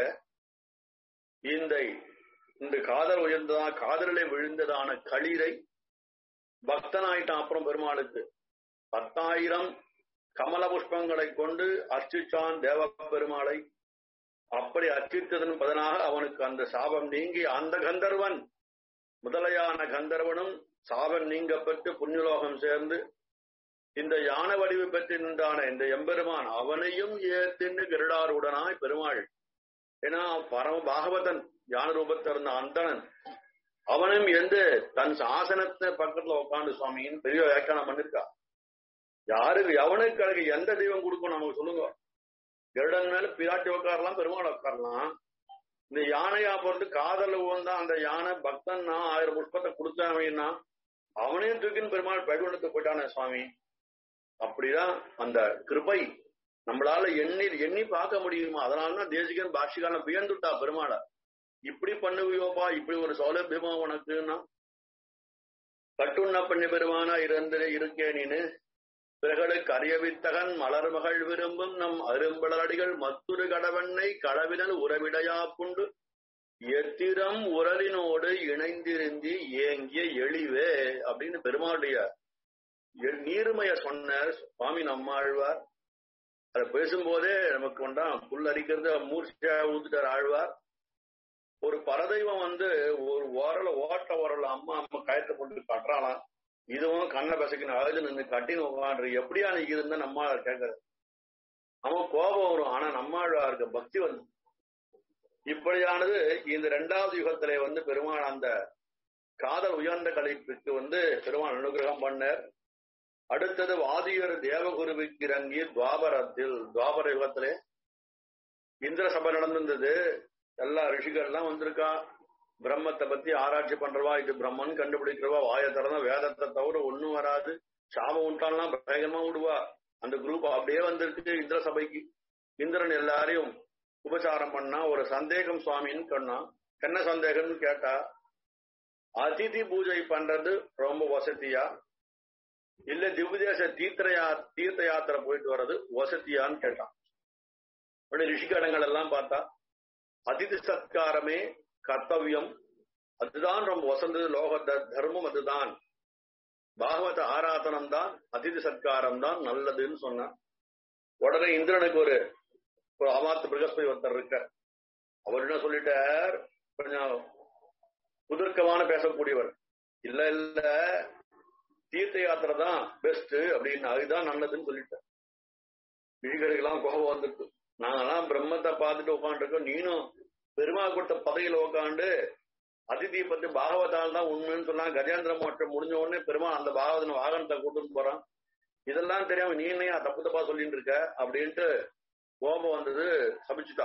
இந்த இந்த காதல் உயர்ந்ததான் காதலிலே விழுந்ததான களிரை பக்தனாயிட்டான் அப்புறம் பெருமாளுக்கு பத்தாயிரம் கமல புஷ்பங்களை கொண்டு அர்ச்சிச்சான் தேவ பெருமாளை அப்படி அர்ச்சித்ததன் பதனாக அவனுக்கு அந்த சாபம் நீங்கி அந்த கந்தர்வன் முதலையான கந்தர்வனும் சாபம் நீங்கப்பட்டு புண்ணியலோகம் சேர்ந்து இந்த யானை வடிவு பெற்று நின்றான இந்த எம்பெருமான் அவனையும் ஏத்தின்னு கருடாருடனாய் பெருமாள் ஏன்னா பரம பாகவதன் யான ரூபத்தில் இருந்த அந்தணன் அவனும் எந்த தன் சாசனத்தை பக்கத்துல உட்காந்து சுவாமின்னு பெரிய வியாக்கியானம் பண்ணிருக்கா யாருக்கு எவனுக்கு கிடக்கு எந்த தெய்வம் கொடுக்கும் நமக்கு சொல்லுங்க கருடன் மேல பிராட்டி உட்காரலாம் பெருமாள் உட்காரலாம் இந்த யானையா பொறுத்து காதல் உவந்தா அந்த யானை பக்தன்னா ஆயிரம் புஷ்பத்தை கொடுத்தாமைன்னா அவனையும் தூக்கின்னு பெருமாள் பைகுண்டத்துக்கு போயிட்டானே சுவாமி அப்படிதான் அந்த கிருபை நம்மளால எண்ணி எண்ணி பார்க்க முடியுமா அதனாலதான் தேசிகன் பாஷிகான வியந்துட்டா பெருமாளை இப்படி பண்ணுவியோப்பா இப்படி ஒரு சௌலபியமா உனக்குன்னா கட்டுண்ண பண்ணி பெருமானா இருந்து இருக்கே நீனு பிறகளுக்கு அறியவித்தகன் மலர்மகள் விரும்பும் நம் அரும்பலடிகள் மத்துரு கடவண்ணை களவினல் உறவிடையா புண்டு எத்திரம் உரலினோடு இணைந்திருந்தி ஏங்கிய எளிவே அப்படின்னு பெருமாளுடைய எ- நீர்மைய சொன்னார் சுவாமி நம்மாழ்வார் அதை பேசும்போதே நமக்கு கொண்டான் புல் அரிக்கிறது மூர்ச்சியா ஊத்துட்டார் ஆழ்வார் ஒரு பரதெய்வம் வந்து ஒரு ஓரல ஓட்ட ஓரல அம்மா அம்மா கயத்தை கொண்டு கட்டுறாளாம் இதுவும் கண்ணை பசக்கின அழுது நின்று கட்டின்னு உட்காந்து எப்படியா நிக்குதுன்னு நம்மாழ்வார் கேட்கறது அவன் கோபம் வரும் ஆனா நம்மாழ்வாருக்கு பக்தி வந்து இப்படியானது இந்த இரண்டாவது யுகத்திலே வந்து பெருமாள் அந்த காதல் உயர்ந்த கலைப்புக்கு வந்து பெருமாள் அனுகிரகம் பண்ணார் அடுத்தது வாதியர் தேவகுருவுக்கு இறங்கி துவாபரத்தில் துவாபர யுகத்திலே இந்திர சபை நடந்திருந்தது எல்லா ரிஷிகள்லாம் வந்திருக்கா பிரம்மத்தை பத்தி ஆராய்ச்சி பண்றவா இது பிரம்மன் கண்டுபிடிக்கிறவா வாயை திறந்தா வேதத்தை தவிர ஒண்ணும் வராது சாபம் உண்டாலாம் பயங்கரமா விடுவா அந்த குரூப் அப்படியே வந்திருக்கு இந்திர சபைக்கு இந்திரன் எல்லாரையும் உபசாரம் பண்ணா ஒரு சந்தேகம் சுவாமின்னு சொன்னா என்ன சந்தேகம்னு கேட்டா அதிதி பூஜை பண்றது ரொம்ப வசதியா இல்ல திவ்யதேச தீர்த்தயா தீர்த்த யாத்திரை போயிட்டு வர்றது வசதியான்னு கேட்டான் உடனே ரிஷிகடங்கள் எல்லாம் பார்த்தா அதிதி சத்காரமே கர்த்தவியம் அதுதான் ரொம்ப வசந்தது லோக த- தர்மம் அதுதான் பாகவத ஆராதனம் தான் அதிதி சத்காரம் தான் நல்லதுன்னு சொன்னான் உடனே இந்திரனுக்கு ஒரு ஒரு அமாத்து பிரகஸ்பதி ஒருத்தர் இருக்க அவர் என்ன சொல்லிட்டார் கொஞ்சம் குதர்க்கமான பேசக்கூடியவர் இல்ல இல்ல தீர்த்த யாத்திரை தான் பெஸ்ட் அப்படின்னு அதுதான் நல்லதுன்னு சொல்லிட்டார் விழிகளுக்கெல்லாம் கோபம் வந்துட்டு நாங்கெல்லாம் பிரம்மத்தை பார்த்துட்டு உட்காந்துருக்கோம் நீனும் பெருமா கொடுத்த பதவியில உட்காந்து அதிதியை பத்தி பாகவதால் தான் உண்மைன்னு சொன்னா கஜேந்திர மோட்சம் முடிஞ்ச உடனே பெருமா அந்த பாகவதன வாகனத்தை கூட்டிட்டு போறான் இதெல்லாம் தெரியாம நீ என்னையா தப்பு தப்பா சொல்லிட்டு இருக்க அப்படின்ட்டு கோபம் வந்தது சபிச்சுட்டா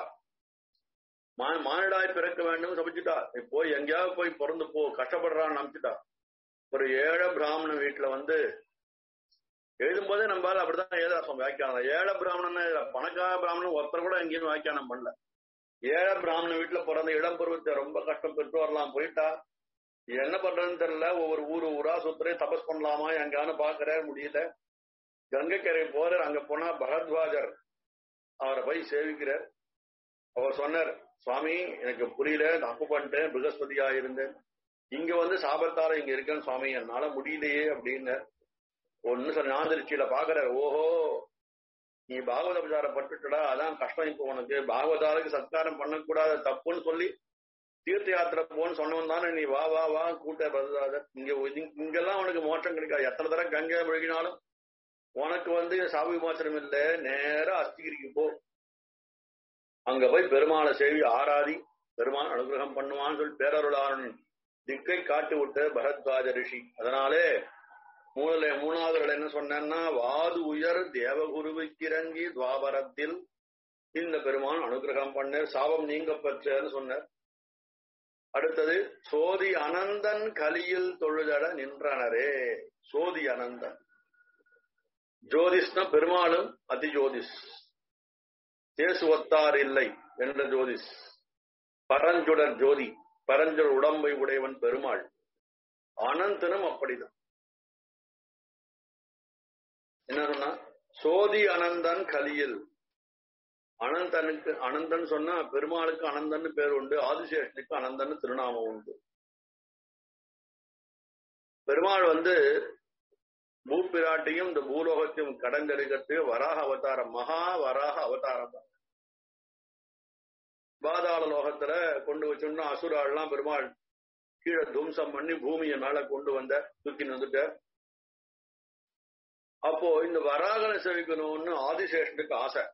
மா மானிடாய் பிறக்க வேண்டும் சபிச்சுட்டா இப்போ எங்கேயாவது போய் பிறந்து போ கஷ்டப்படுறான்னு நம்பிச்சுட்டா ஒரு ஏழை பிராமண வீட்டுல வந்து எழுதும் போதே நம்மளால அப்படிதான் ஏதாசம் வியாக்கியானம் ஏழை பிராமணன் பணக்கார பிராமணன் ஒருத்தர் கூட எங்கேயும் வியாக்கியானம் பண்ணல ஏழை பிராமண வீட்டுல பிறந்த இளம் பருவத்தை ரொம்ப கஷ்டம் பெற்று வரலாம் போயிட்டா என்ன பண்றதுன்னு தெரியல ஒவ்வொரு ஊரு ஊரா சுத்துறே தபஸ் பண்ணலாமா எங்கானு பாக்குற முடியல கங்கைக்கரை போறார் அங்க போனா பரத்வாஜர் அவரை போய் சேவிக்கிறார் அவர் சொன்னார் சுவாமி எனக்கு புரியல தப்பு பண்ணிட்டேன் பிருகஸ்பதியா இருந்தேன் இங்க வந்து சாபத்தார இங்க இருக்கேன் சுவாமி என்னால முடியலையே அப்படின்னு ஒன்னு சார் ஞாபகத்தில பாக்குறாரு ஓஹோ நீ பாகவத உபச்சாரம் பட்டுட்டடா அதான் கஷ்டம் இப்போ உனக்கு பாகவதாருக்கு சத்காரம் பண்ணக்கூடாத தப்புன்னு சொல்லி தீர்த்த யாத்திரை போன்னு சொன்னவன் தானே நீ வா வா வா கூட்ட பரதாதர் இங்க இங்க- இங்கெல்லாம் உனக்கு மோட்சம் கிடைக்காது எத்தனை தடவை கங்கை முழுகினாலும் உனக்கு வந்து சாப விமோசனம் இல்ல நேரா அஸ்திகிரிக்கு போ அங்க போய் பெருமாளை சேவி ஆராதி பெருமாள் அனுகிரகம் பண்ணுவான்னு சொல்லி பேரருளாளன் திக்கை காட்டி விட்டு பரத்வாஜ ரிஷி அதனாலே மூணுல மூணாவது என்ன சொன்னேன்னா வாது உயர் தேவகுருவுக்கு இறங்கி துவாபரத்தில் இந்த பெருமான் அனுகிரகம் பண்ணார் சாபம் நீங்க பெற்றேன்னு சொன்னார் அடுத்தது சோதி அனந்தன் கலியில் தொழுதட நின்றனரே சோதி அனந்தன் ஜோதிஷ்னா பெருமாளும் அதி ஜோதிஷ் தேசுவத்தார் இல்லை என்ற ஜோதிஷ் பரஞ்சுடர் ஜோதி பரஞ்சுடர் உடம்பை உடையவன் பெருமாள் அனந்தனும் அப்படிதான் என்ன சொன்னா சோதி அனந்தன் கலியில் அனந்தனுக்கு அனந்தன் சொன்னா பெருமாளுக்கு அனந்தன் பேர் உண்டு ஆதிசேஷனுக்கு அனந்தன் திருநாமம் உண்டு பெருமாள் வந்து பூப்பிராட்டியும் இந்த பூலோகத்தையும் கடந்தெடுக்கிறதுக்கு வராக அவதாரம் மகா வராக அவதாரம் தான். பாதாள லோகத்துல கொண்டு வச்சோம்னா அசுராள்லாம் பெருமாள் கீழே துவம்சம் பண்ணி பூமியை மேல கொண்டு வந்த தூக்கி வந்துட்ட அப்போ இந்த வராகனை செவிக்கணும்னு ஆதிசேஷனுக்கு ஆசை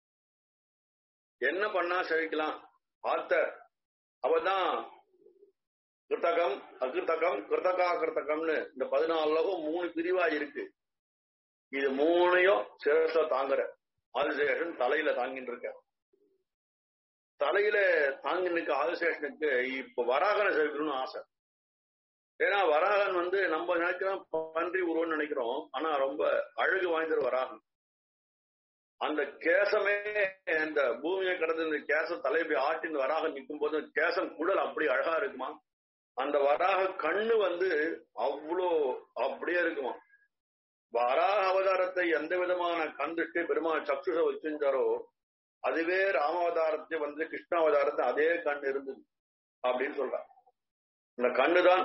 என்ன பண்ணா செவிக்கலாம் ஆத்தர் அவதான் கிருத்தகம் அகிருத்தகம் கிருத்தகா கிருத்தகம்னு இந்த பதினாலு லோகம் மூணு பிரிவா இருக்கு இது மூணையும் சிரச தாங்குற ஆதிசேஷன் தலையில தாங்கிட்டு இருக்க தலையில தாங்கிட்டு இருக்க ஆதிசேஷனுக்கு இப்ப வராகனை செவிக்கணும்னு ஆசை ஏன்னா வராகன் வந்து நம்ம நினைக்கிறோம் பன்றி உருவம்னு நினைக்கிறோம் ஆனா ரொம்ப அழகு வாய்ந்தது வராகன் அந்த கேசமே இந்த பூமியை கடந்து இந்த கேசம் தலைப்பை ஆட்டி இந்த வராகம் நிற்கும் போது கேசம் குடல் அப்படி அழகா இருக்குமா அந்த வராக கண்ணு வந்து அவ்வளோ அப்படியே இருக்குமா வராக அவதாரத்தை எந்த விதமான கந்துஷ்டி பெருமாள் சக்ஷுஷ வச்சிருந்தாரோ அதுவே ராமாவதாரத்தை வந்து கிருஷ்ணாவதாரத்தை அதே கண் இருந்தது அப்படின்னு சொல்றார் இந்த கண்ணுதான்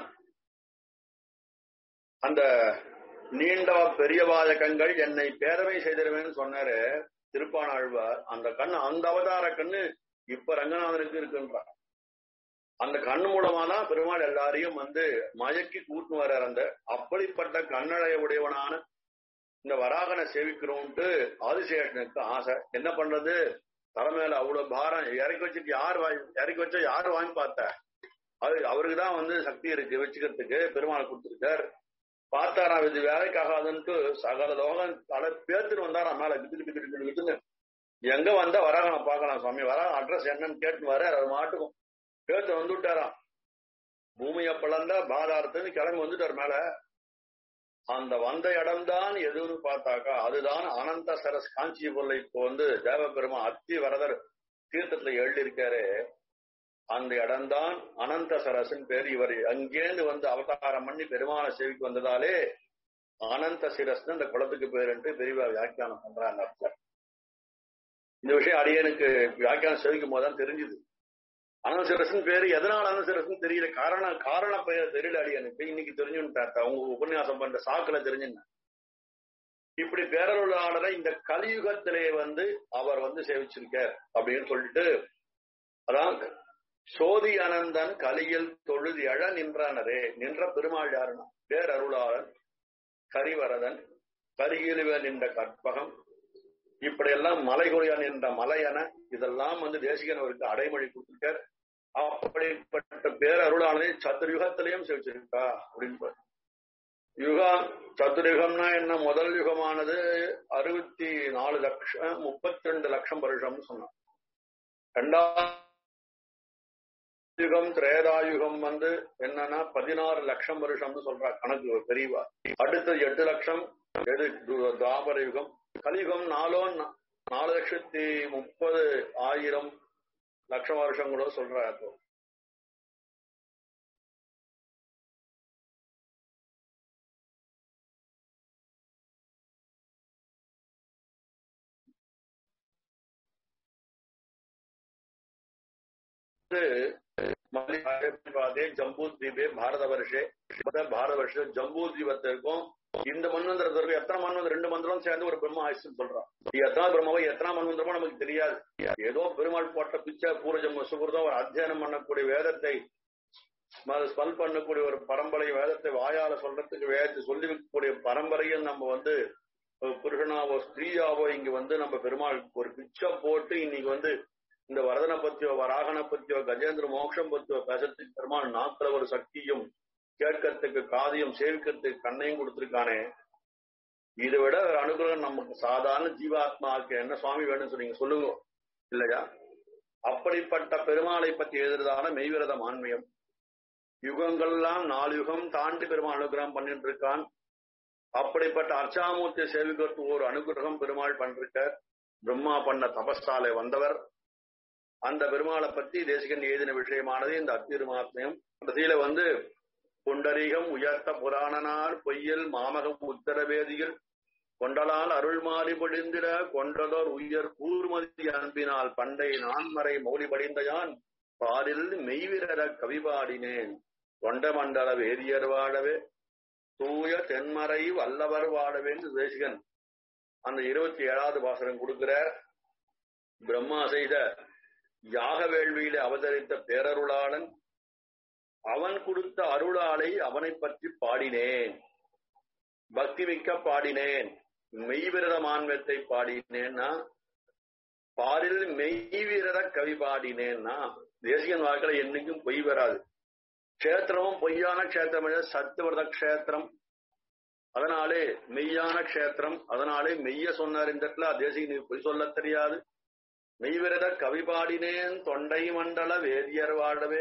அந்த நீண்ட பெரிய வாதகங்கள் என்னை பேரவை செய்திருவேன்னு சொன்னாரு திருப்பானாழ்வார் அந்த கண் அந்த அவதார கண்ணு இப்ப ரங்கநாதனுக்கு இருக்குன்றார் அந்த கண்ணு மூலமா தான் பெருமாள் எல்லாரையும் வந்து மயக்கி கூட்டு வர்றார் அந்த அப்படிப்பட்ட கண்ணழைய உடையவனான இந்த வராகனை சேவிக்கிறோம்ட்டு ஆதிசேஷனுக்கு ஆசை என்ன பண்றது தலைமையில அவ்வளவு பாரம் இறக்கி வச்சுட்டு யார் வாங்கி இறக்கி வச்சா யார் வாங்கி பார்த்த அது அவருக்கு தான் வந்து சக்தி இருக்கு வச்சுக்கிறதுக்கு பெருமாள் கொடுத்துருக்கார் பார்த்தாரா இது வேலைக்கு ஆகாதுன்ட்டு சகல லோகம் தலை பேத்துட்டு வந்தாரா மேல கிட்டு கிட்டு கிட்டு கிட்டுன்னு எங்க வந்தா வராகனை பார்க்கலாம் சுவாமி வராக அட்ரஸ் என்னன்னு கேட்டு வர அது மாட்டுக்கும் பேத்து வந்து விட்டாராம் பூமியை பிளந்தா பாதாரத்துன்னு கிளம்பி வந்துட்டார் மேல அந்த வந்த இடம்தான் எதுன்னு பார்த்தாக்கா அதுதான் அனந்த சரஸ் காஞ்சிபுரில் இப்போ வந்து தேவபெருமா அத்தி வரதர் தீர்த்தத்துல எழுதியிருக்காரு அந்த இடம்தான் அனந்த சரசன் பேர் இவர் அங்கேருந்து வந்து அவதாரம் பண்ணி பெருமான சேவிக்கு வந்ததாலே அனந்த சிரஸ்னு அந்த குளத்துக்கு பேர் என்று பெரியவா வியாக்கியானம் பண்றாங்க அர்த்தம் இந்த விஷயம் அடியனுக்கு வியாக்கியானம் சேவிக்கும் போதுதான் தெரிஞ்சுது அனந்தசிரசன் பேரு எதனால அனந்தசிரசன் தெரியல காரண காரண பெயர் தெரியல அடியனுக்கு இன்னைக்கு தெரிஞ்சுட்டாத்த அவங்க உபன்யாசம் பண்ற சாக்குல தெரிஞ்சுங்க இப்படி பேரருளாளரை இந்த கலியுகத்திலே வந்து அவர் வந்து சேவிச்சிருக்கார் அப்படின்னு சொல்லிட்டு அதான் சோதி அனந்தன் கலியில் தொழுது எழ நின்றானரே நின்ற பெருமாள் யாருன்னா பேரருளாளன் கரிவரதன் கரிகிலுவ நின்ற கற்பகம் இப்படியெல்லாம் மலைகுறையா நின்ற மலையன இதெல்லாம் வந்து தேசிகன் அவருக்கு அடைமொழி கொடுத்துருக்கார் அப்படிப்பட்ட பேரருளானதை சதுர்யுகத்திலையும் செவிச்சிருக்கா அப்படின்னு யுகம் சதுர்யுகம்னா என்ன முதல் யுகமானது அறுபத்தி நாலு லட்சம் முப்பத்தி ரெண்டு லட்சம் வருஷம்னு சொன்னான் ரெண்டாவது யுகம் திரேதாயுகம் வந்து என்னன்னா பதினாறு லட்சம் வருஷம்னு சொல்றா கணக்கு பெரியவா அடுத்து எட்டு லட்சம் எது தாபர யுகம் கலியுகம் நாலோ நாலு லட்சத்தி முப்பது ஆயிரம் லட்சம் வருஷம் கூட சொல்ற இப்போ அதே ஜம்பூ தீபே பாரத வருஷே பாரத வருஷ ஜம்பூ தீபத்திற்கும் இந்த மன்வந்திரத்திற்கு எத்தனை மன்வந்திரம் ரெண்டு மந்திரம் சேர்ந்து ஒரு பிரம்ம ஆயுஷம் சொல்றான் எத்தனை பிரம்மவோ எத்தனை மன்வந்திரமோ நமக்கு தெரியாது ஏதோ பெருமாள் போட்ட பிச்சை பூரஜம் சுகிருதம் ஒரு அத்தியனம் பண்ணக்கூடிய வேதத்தை ஸ்மல் பண்ணக்கூடிய ஒரு பரம்பரை வேதத்தை வாயால சொல்றதுக்கு வேதத்தை சொல்லி வைக்கக்கூடிய பரம்பரையில் நம்ம வந்து புருஷனாவோ ஸ்திரீயாவோ இங்க வந்து நம்ம பெருமாள் ஒரு பிச்சை போட்டு இன்னைக்கு வந்து இந்த வரதனை பத்தியோ வராகனை பத்தியோ கஜேந்திர மோட்சம் பத்தியோ பேசத்துக்கு பெருமாள் நாக்கில ஒரு சக்தியும் கேட்கறதுக்கு காதியம் சேவிக்கிறதுக்கு கண்ணையும் கொடுத்திருக்கானே இதை விட ஒரு அனுகிரகம் நமக்கு சாதாரண ஜீவாத்மாவுக்கு என்ன சுவாமி வேணும்னு சொன்னீங்க சொல்லுங்க இல்லையா அப்படிப்பட்ட பெருமாளை பற்றி எழுதுறதான மெய்விரதம் ஆன்மீகம் யுகங்கள்லாம் நாலு யுகம் தாண்டி பெருமாள் அனுகிரகம் பண்ணிட்டு இருக்கான் அப்படிப்பட்ட அர்ச்சாமூர்த்தி சேவிக்கிறதுக்கு ஒரு அனுகிரகம் பெருமாள் பண்ணிருக்க பிரம்மா பண்ண தபஸ்தாலை வந்தவர் அந்த பெருமாளை பத்தி தேசிகன் எழுதின விஷயமானது இந்த அத்திருமாத்மியம் கடைசியில வந்து புண்டரீகம் உயர்த்த புராணனார் பொய்யல் மாமகம் உத்தரவேதியில் கொண்டலால் அருள் மாறி பொழிந்திட கொண்டதோர் உயர் கூர்மதி அன்பினால் பண்டை நான்மறை மௌலி படிந்தயான் பாரில் மெய்விரர கவிபாடினேன் தொண்ட மண்டல வேதியர் வாழவே தூய தென்மறை வல்லவர் வாழவே என்று தேசிகன் அந்த இருபத்தி ஏழாவது பாசனம் கொடுக்கிறார் பிரம்மா செய்த யாக வேள்வியில அவதரித்த பேரருளாளன் அவன் கொடுத்த அருளாலை அவனை பற்றி பாடினேன் பக்தி மிக்க பாடினேன் மெய்விரத மான்மத்தை பாடினேன்னா பாரில் மெய்விரத கவி பாடினேன்னா தேசியன் வாக்கில என்னைக்கும் பொய் வராது கஷேத்திரமும் பொய்யான கஷேத்திரம் சத்துவிரத கஷேத்திரம் அதனாலே மெய்யான கஷேத்திரம் அதனாலே மெய்ய சொன்னார் இந்த இடத்துல தேசிகனுக்கு பொய் சொல்ல தெரியாது மெய்விரத கவி பாடினேன் தொண்டை மண்டல வேதியர் வாழவே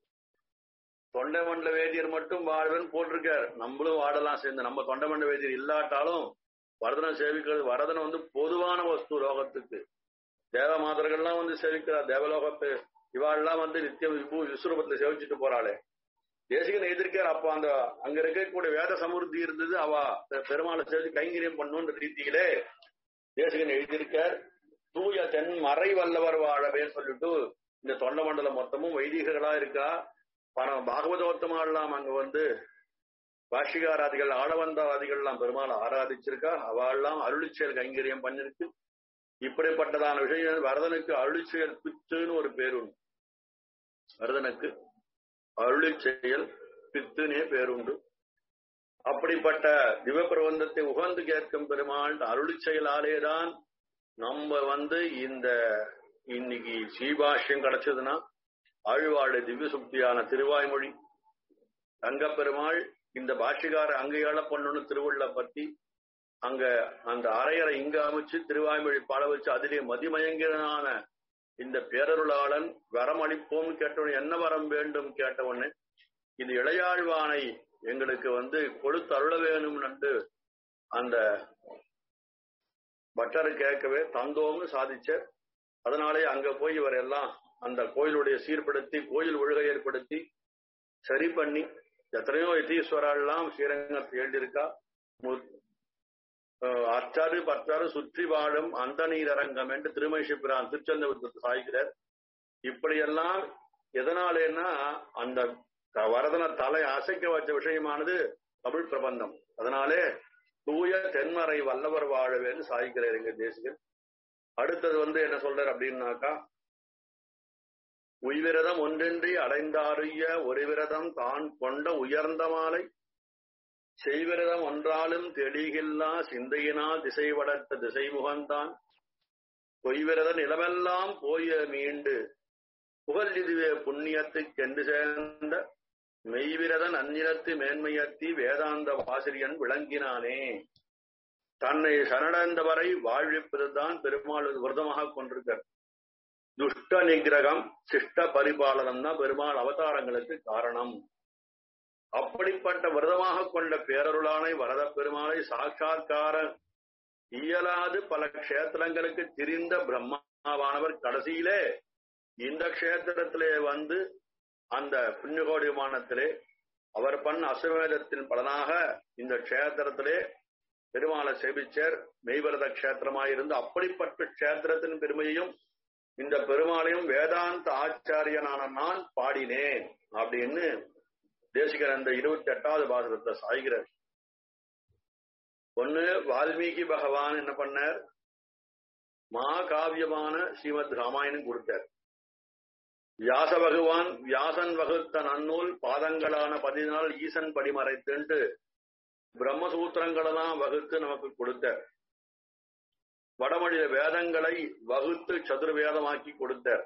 தொண்டை மண்டல வேதியர் மட்டும் வாழ்வேன்னு போட்டிருக்காரு நம்மளும் வாடலாம் சேர்ந்து நம்ம தொண்டை மண்டல வேதியர் இல்லாட்டாலும் வரதனை சேவிக்கிறது வரதனை வந்து பொதுவான வஸ்து லோகத்துக்கு தேவ மாதர்கள்லாம் வந்து சேவிக்கிறார் தேவலோகத்து இவாள்லாம் வந்து நித்தியம் விபு விஸ்வரூபத்துல சேவிச்சுட்டு போறாளே தேசிகன் எழுதியிருக்கார் அப்ப அந்த அங்க இருக்கக்கூடிய வேத சமுர்த்தி இருந்தது அவ பெருமாளை சேர்த்து கைங்கரியம் பண்ணுன்ற ரீதியிலே தேசிகன் எழுதியிருக்கார் தூய தென் மறை வல்லவர் வாழவேன்னு சொல்லிட்டு இந்த தொண்ட மண்டலம் மொத்தமும் வைதிகர்களா இருக்கா பணம் பாகவதோத்தமாலாம் அங்க வந்து பாஷிகாராதிகள் ஆளவந்தாதிகள் எல்லாம் பெருமாள் ஆராதிச்சிருக்கா அவெல்லாம் அருளிச்செயல் கைங்கரியம் பண்ணிருக்கு இப்படிப்பட்டதான விஷயம் வரதனுக்கு அருளிச்செயல் பித்துன்னு ஒரு பேர் உண்டு வரதனுக்கு அருளிச்செயல் பித்துனே பேருண்டு அப்படிப்பட்ட திவப்பிரபந்தத்தை உகந்து கேட்கும் பெருமாள் அருளி செயலாலேதான் நம்ம வந்து இந்த இன்னைக்கு சீபாஷ்யம் கிடைச்சதுன்னா ஆழ்வாடு திவ்ய சுக்தியான திருவாய்மொழி தங்கப்பெருமாள் இந்த பாஷிகார அங்கையாள பொண்ணுன்னு திருவுள்ள பத்தி அங்க அந்த அரையறை இங்க அமைச்சு திருவாய்மொழி பாட வச்சு அதிலே மதிமயங்கரனான இந்த பேரருளாளன் வரம் அளிப்போம் கேட்டவன் என்ன வரம் வேண்டும் கேட்டவனே இது இளையாழ்வானை எங்களுக்கு வந்து கொடுத்து அருள வேணும் என்று அந்த பட்டர் கேட்கவே தந்தோம்னு சாதிச்ச அதனாலே அங்க போய் இவர் எல்லாம் அந்த கோயிலுடைய சீர்படுத்தி கோயில் ஒழுகை ஏற்படுத்தி சரி பண்ணி எத்தனையோ யதீஸ்வரெல்லாம் ஸ்ரீரங்கத்தில் எழுதியிருக்கா அச்சாறு பத்தாறு சுற்றி வாழும் அந்த நீரரங்கம் என்று திருமணிஷிபிரான் திருச்செந்தபுரத்தை சாய்கிறார் இப்படியெல்லாம் எதனாலேன்னா அந்த வரதன தலை அசைக்க வச்ச விஷயமானது தமிழ் பிரபந்தம் அதனாலே தூய தென்மறை வல்லவர் வாழவேன்னு சாய்க்கிறார் எங்க தேசிகன் அடுத்தது வந்து என்ன சொல்றார் அப்படின்னாக்கா உய்விரதம் ஒன்றென்றி அடைந்தாருய ஒரு விரதம் தான் கொண்ட உயர்ந்த மாலை செய்விரதம் ஒன்றாலும் தெளிகில்லா சிந்தையினால் திசை வளர்த்த திசை முகந்தான் பொய்விரத நிலமெல்லாம் போய மீண்டு புகழ் இதுவே புண்ணியத்துக்கென்று சேர்ந்த மெய்விரதன் அந்நிலத்து மேன்மையத்தி வேதாந்த வாசிரியன் விளங்கினானே தன்னை சரணடைந்தவரை வாழ்விப்பதுதான் பெருமாள் விரதமாக கொண்டிருக்கார் துஷ்ட நிகிரகம் சிஷ்ட பரிபாலனம் தான் பெருமாள் அவதாரங்களுக்கு காரணம் அப்படிப்பட்ட விரதமாக கொண்ட பேரருளானை வரத பெருமாளை சாட்சா்கார இயலாது பல கஷேத்திரங்களுக்கு திரிந்த பிரம்மாவானவர் கடைசியிலே இந்த கஷேத்திரத்திலே வந்து அந்த புண்ணியகோடி விமானத்திலே அவர் பண்ண அசுவேதத்தின் பலனாக இந்த கஷேத்திரத்திலே பெருமாளை சேவிச்சர் மெய்வரத கஷேத்திரமாயிருந்து அப்படிப்பட்ட கஷேத்திரத்தின் பெருமையையும் இந்த பெருமாளையும் வேதாந்த ஆச்சாரியனான நான் பாடினேன் அப்படின்னு தேசிகர் அந்த இருபத்தி எட்டாவது பாசகத்தை சாய்கிறார் ஒண்ணு வால்மீகி பகவான் என்ன பண்ணார் மாகாவியமான ஸ்ரீமத் ராமாயணம் கொடுத்தார் வியாச பகவான் வியாசன் வகுத்த நன்னூல் பாதங்களான பதினாள் ஈசன் படிமறைத்துண்டு பிரம்மசூத்திரங்களெல்லாம் வகுத்து நமக்கு கொடுத்தார் வடமொழிய வேதங்களை வகுத்து சதுர்வேதமாக்கி கொடுத்தார்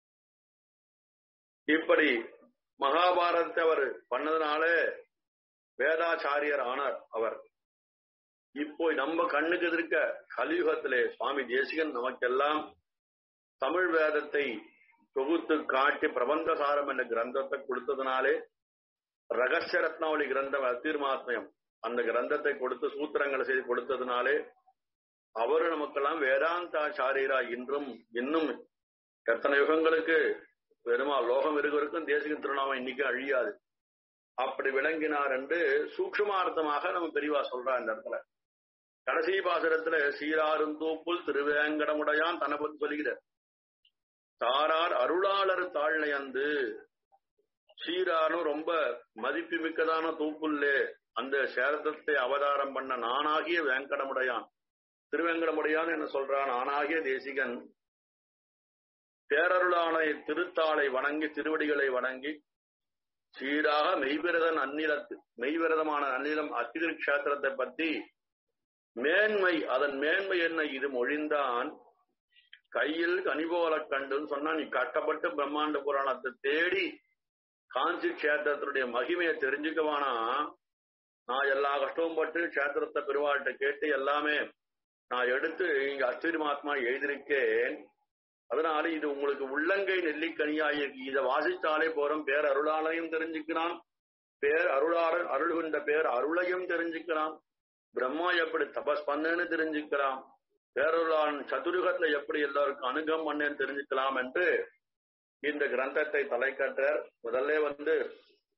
இப்படி மகாபாரதத்தை அவர் பண்ணதுனால வேதாச்சாரியர் ஆனார் அவர் இப்போ நம்ம கண்ணுக்கு எதிர்க்க கலியுகத்திலே சுவாமி தேசிகன் நமக்கெல்லாம் தமிழ் வேதத்தை தொகுத்து காட்டி பிரபந்தசாரம் என்ற கிரந்தத்தை கொடுத்ததுனாலே ரகசிய ரத்னாவளி கிரந்தம் அத்தீர்மாத்மயம் அந்த கிரந்தத்தை கொடுத்து சூத்திரங்களை செய்து கொடுத்ததுனாலே அவரு நமக்கெல்லாம் வேதாந்தாச்சாரியரா இன்றும் இன்னும் எத்தனை யுகங்களுக்கு பெருமாள் லோகம் இருவருக்கும் தேசிகன் திருநாமம் இன்னைக்கு அழியாது அப்படி விளங்கினார் என்று சூக்ஷமார்த்தமாக நம்ம பெரியவா சொல்றா இந்த இடத்துல கடைசி பாசுரத்துல சீராரும் தூப்புல் திருவேங்கடமுடையான் தன்னை பத்தி சொல்லுகிறார் தாரார் அருளாளர் தாழ்நயந்து சீராரும் ரொம்ப மதிப்பு மிக்கதான தூப்புல்லே அந்த சேரத்தை அவதாரம் பண்ண நானாகிய வேங்கடமுடையான் திருவேங்கடமுடையான் என்ன சொல்றான் நானாகிய தேசிகன் பேரருளானை திருத்தாளை வணங்கி திருவடிகளை வணங்கி சீராக மெய்விரதன் அந்நிலத்து மெய்விரதமான அந்நிலம் அத்திகிரி கஷேத்திரத்தை பத்தி மேன்மை அதன் மேன்மை என்ன இது மொழிந்தான் கையில் கனிபோல கண்டுன்னு சொன்னா நீ கட்டப்பட்டு பிரம்மாண்ட புராணத்தை தேடி காஞ்சி கஷேத்திரத்தினுடைய மகிமையை தெரிஞ்சுக்கவானா நான் எல்லா கஷ்டமும் பட்டு கஷேத்திரத்தை பெருவாள்கிட்ட கேட்டு எல்லாமே நான் எடுத்து இங்க அஸ்திரி மகாத்மா எழுதியிருக்கேன் அதனால இது உங்களுக்கு உள்ளங்கை நெல்லிக்கனியாயிருக்கு இதை வாசித்தாலே போறோம் பேர் அருளாலையும் தெரிஞ்சுக்கிறான் பேர் அருளாளர் அருள்கின்ற பேர் அருளையும் தெரிஞ்சுக்கலாம் பிரம்மா எப்படி தபஸ் பண்ணேன்னு தெரிஞ்சுக்கலாம் பேரருளாளன் சதுருகத்தை எப்படி எல்லாருக்கும் அணுகம் பண்ணேன்னு தெரிஞ்சுக்கலாம் என்று இந்த கிரந்தத்தை தலை கட்டார் முதல்ல வந்து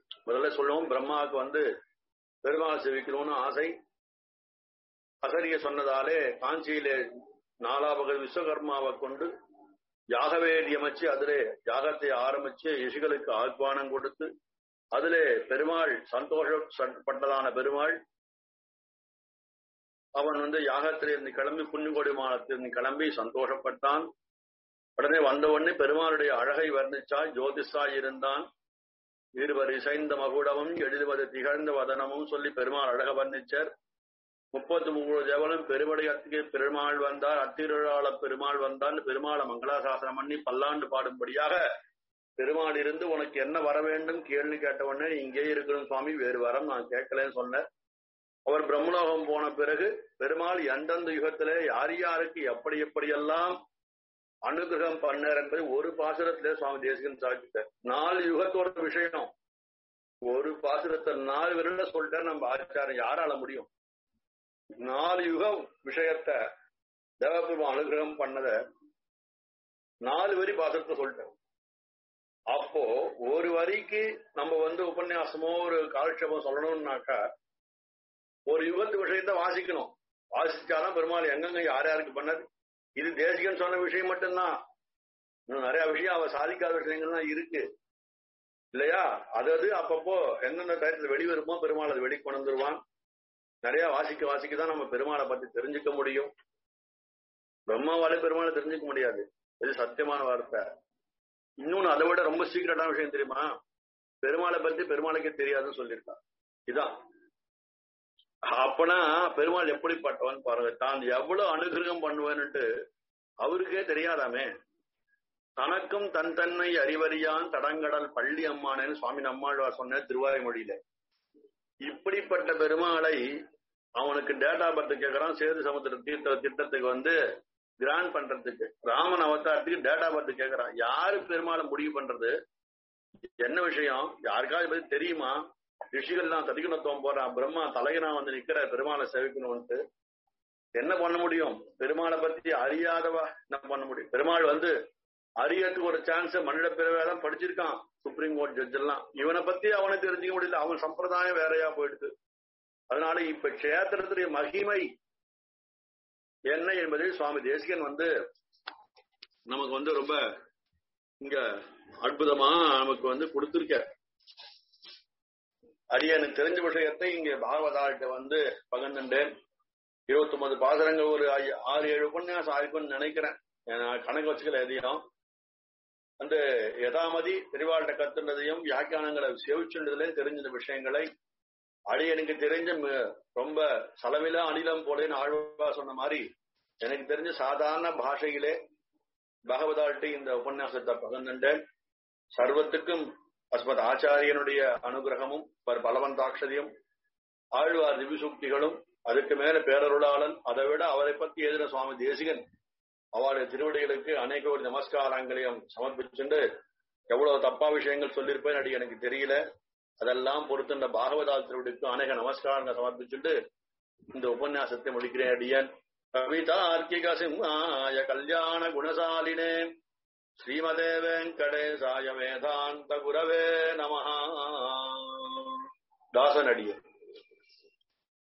முதல்ல சொல்லுவோம் பிரம்மாவுக்கு வந்து பெருமாள் சேவிக்கணும்னு ஆசை அசரிய சொன்னதாலே காஞ்சியிலே நாலாபகல் விஸ்வகர்மாவை கொண்டு யாகவேதி அமைச்சு அதிலே யாகத்தை ஆரம்பிச்சு ரிஷிகளுக்கு ஆஹ்வானம் கொடுத்து அதிலே பெருமாள் சந்தோஷப்பட்டதான பெருமாள் அவன் வந்து யாகத்திலிருந்து கிளம்பி புண்ணியகோடி மாநிலத்திலிருந்து கிளம்பி சந்தோஷப்பட்டான் உடனே வந்த உடனே பெருமாளுடைய அழகை வர்ணிச்சாய் ஜோதிஷாய் இருந்தான் இருவர் இசைந்த மகுடமும் எழுதுவது திகழ்ந்த வதனமும் சொல்லி பெருமாள் அழக வர்ணிச்சர் முப்பத்தி மூணு தேவனும் பெருமடையத்துக்கு பெருமாள் வந்தார் அத்திருளாள பெருமாள் வந்தார் பெருமாளை மங்களாசாசனம் பண்ணி பல்லாண்டு பாடும்படியாக பெருமாள் இருந்து உனக்கு என்ன வர வேண்டும் கேள்வி கேட்ட உடனே இங்கே இருக்கணும் சுவாமி வேறு வரம் நான் கேட்கலன்னு சொன்னேன் அவர் பிரம்மலோகம் போன பிறகு பெருமாள் எந்தெந்த யுகத்திலே யார் யாருக்கு எப்படி எப்படியெல்லாம் அனுகிரகம் பண்ணார் என்பதை ஒரு பாசுரத்திலே சுவாமி தேசிகன் சாதித்தார் நாலு யுகத்தோட விஷயம் ஒரு பாசுரத்தை நாலு விரல சொல்லிட்டார் நம்ம ஆச்சாரம் யாரால முடியும் நாலு யுகம் விஷயத்த தேவபெருமான் அனுகிரகம் பண்ணத நாலு வரி பாசுரத்தை சொல்லிட்டேன் அப்போ ஒரு வரிக்கு நம்ம வந்து உபன்யாசமோ ஒரு காலட்சேபம் சொல்லணும்னாக்கா ஒரு யுகத்து விஷயத்த வாசிக்கணும் வாசிச்சாதான் பெருமாள் எங்கெங்க யார் யாருக்கு பண்ணது இது தேசிகன் சொன்ன விஷயம் மட்டும்தான் இன்னும் நிறைய விஷயம் அவ சாதிக்காத விஷயங்கள்லாம் இருக்கு இல்லையா அதாவது அப்பப்போ எந்தெந்த டயத்துல வெளி வருமோ பெருமாள் அது வெளி கொண்டு வந்துருவான் நிறைய வாசிக்க வாசிக்க தான் நம்ம பெருமாளை பத்தி தெரிஞ்சுக்க முடியும் பிரம்மாவாலே பெருமாளை தெரிஞ்சுக்க முடியாது இது சத்தியமான வார்த்தை இன்னொன்னு அதை விட ரொம்ப சீக்கிரட்டான விஷயம் தெரியுமா பெருமாளை பத்தி பெருமாளுக்கே தெரியாதுன்னு சொல்லியிருக்கான் இதான் அப்பனா பெருமாள் எப்படிப்பட்டவன் பாருங்க தான் எவ்வளவு அனுகிரகம் பண்ணுவேன்னுட்டு அவருக்கே தெரியாதாமே தனக்கும் தன் தன்னை அறிவறியான் தடங்கடல் பள்ளி அம்மானேன்னு சுவாமி நம்மாழ்வார் சொன்ன திருவாய்மொழியில இப்படிப்பட்ட பெருமாளை அவனுக்கு டேட்டா பர்த் கேட்கறான் சேது சமுத்திர தீர்த்த திட்டத்துக்கு வந்து கிராண்ட் பண்றதுக்கு ராமன் அவதாரத்துக்கு டேட்டா பர்த் கேட்கறான் யாரு பெருமாளை முடிவு பண்றது என்ன விஷயம் யாருக்காவது பத்தி தெரியுமா ரிஷிகள்லாம் சதிகுணத்துவம் போறான் பிரம்மா தலைகனா வந்து நிக்கிற பெருமாளை சேவிக்கணும்ட்டு என்ன பண்ண முடியும் பெருமாளை பத்தி அறியாதவா என்ன பண்ண முடியும் பெருமாள் வந்து அறியறதுக்கு ஒரு சான்ஸ் மனித பிறவையெல்லாம் படிச்சிருக்கான் சுப்ரீம் கோர்ட் ஜட்ஜ் எல்லாம் இவனை பத்தி அவனுக்கு தெரிஞ்சுக்க முடியல அவன் சம்பிரதாயம் வேறையா போயிடுது அதனால இப்ப கஷேத்திரத்துடைய மகிமை என்ன என்பதை சுவாமி தேசிகன் வந்து நமக்கு வந்து ரொம்ப இங்க அற்புதமா நமக்கு வந்து கொடுத்திருக்க அரிய எனக்கு தெரிஞ்ச விஷயத்தை இங்க பாகவதாட்ட வந்து பகிர்ந்துட்டேன் இருபத்தி ஒன்பது பாசரங்கள் ஒரு ஆறு ஏழு உபன்யாசம் ஆயிருக்கும்னு நினைக்கிறேன் நான் கணக்கு வச்சுக்கல எதையும் அந்த யதாமதி பெரிவாள்கிட்ட கத்துனதையும் வியாக்கியானங்களை சேவிச்சுன்றதுலயும் தெரிஞ்ச விஷயங்களை அடியனுக்கு தெரிஞ்ச ரொம்ப செலவில அனிலம் போலேன்னு ஆழ்வா சொன்ன மாதிரி எனக்கு தெரிஞ்ச சாதாரண பாஷையிலே பகவதாட்டி இந்த உபன்யாசத்தை பகிர்ந்துட்டேன் சர்வத்துக்கும் அஸ்மத் ஆச்சாரியனுடைய அனுகிரகமும் பலவந்தாட்சதியும் ஆழ்வார் திவிசூக்திகளும் அதுக்கு மேல பேரருளாளன் அதை விட அவரை பத்தி எழுதின சுவாமி தேசிகன் அவருடைய திருவடிகளுக்கு அநேக ஒரு நமஸ்காரங்களையும் சமர்ப்பிச்சுண்டு எவ்வளவு தப்பா விஷயங்கள் சொல்லியிருப்பேன் அடி எனக்கு தெரியல அதெல்லாம் பொறுத்து இந்த பாகவதா திருவடிக்கு அநேக நமஸ்காரங்களை சமர்ப்பிச்சுட்டு இந்த உபன்யாசத்தை முடிக்கிறேன் அடியன் கவிதார்க்கிக சிம்மாய கல்யாண குணசாலினே ஸ்ரீமதே வெங்கடேசாய வேதாந்த குரவே நமஹா தாசன் அடியன்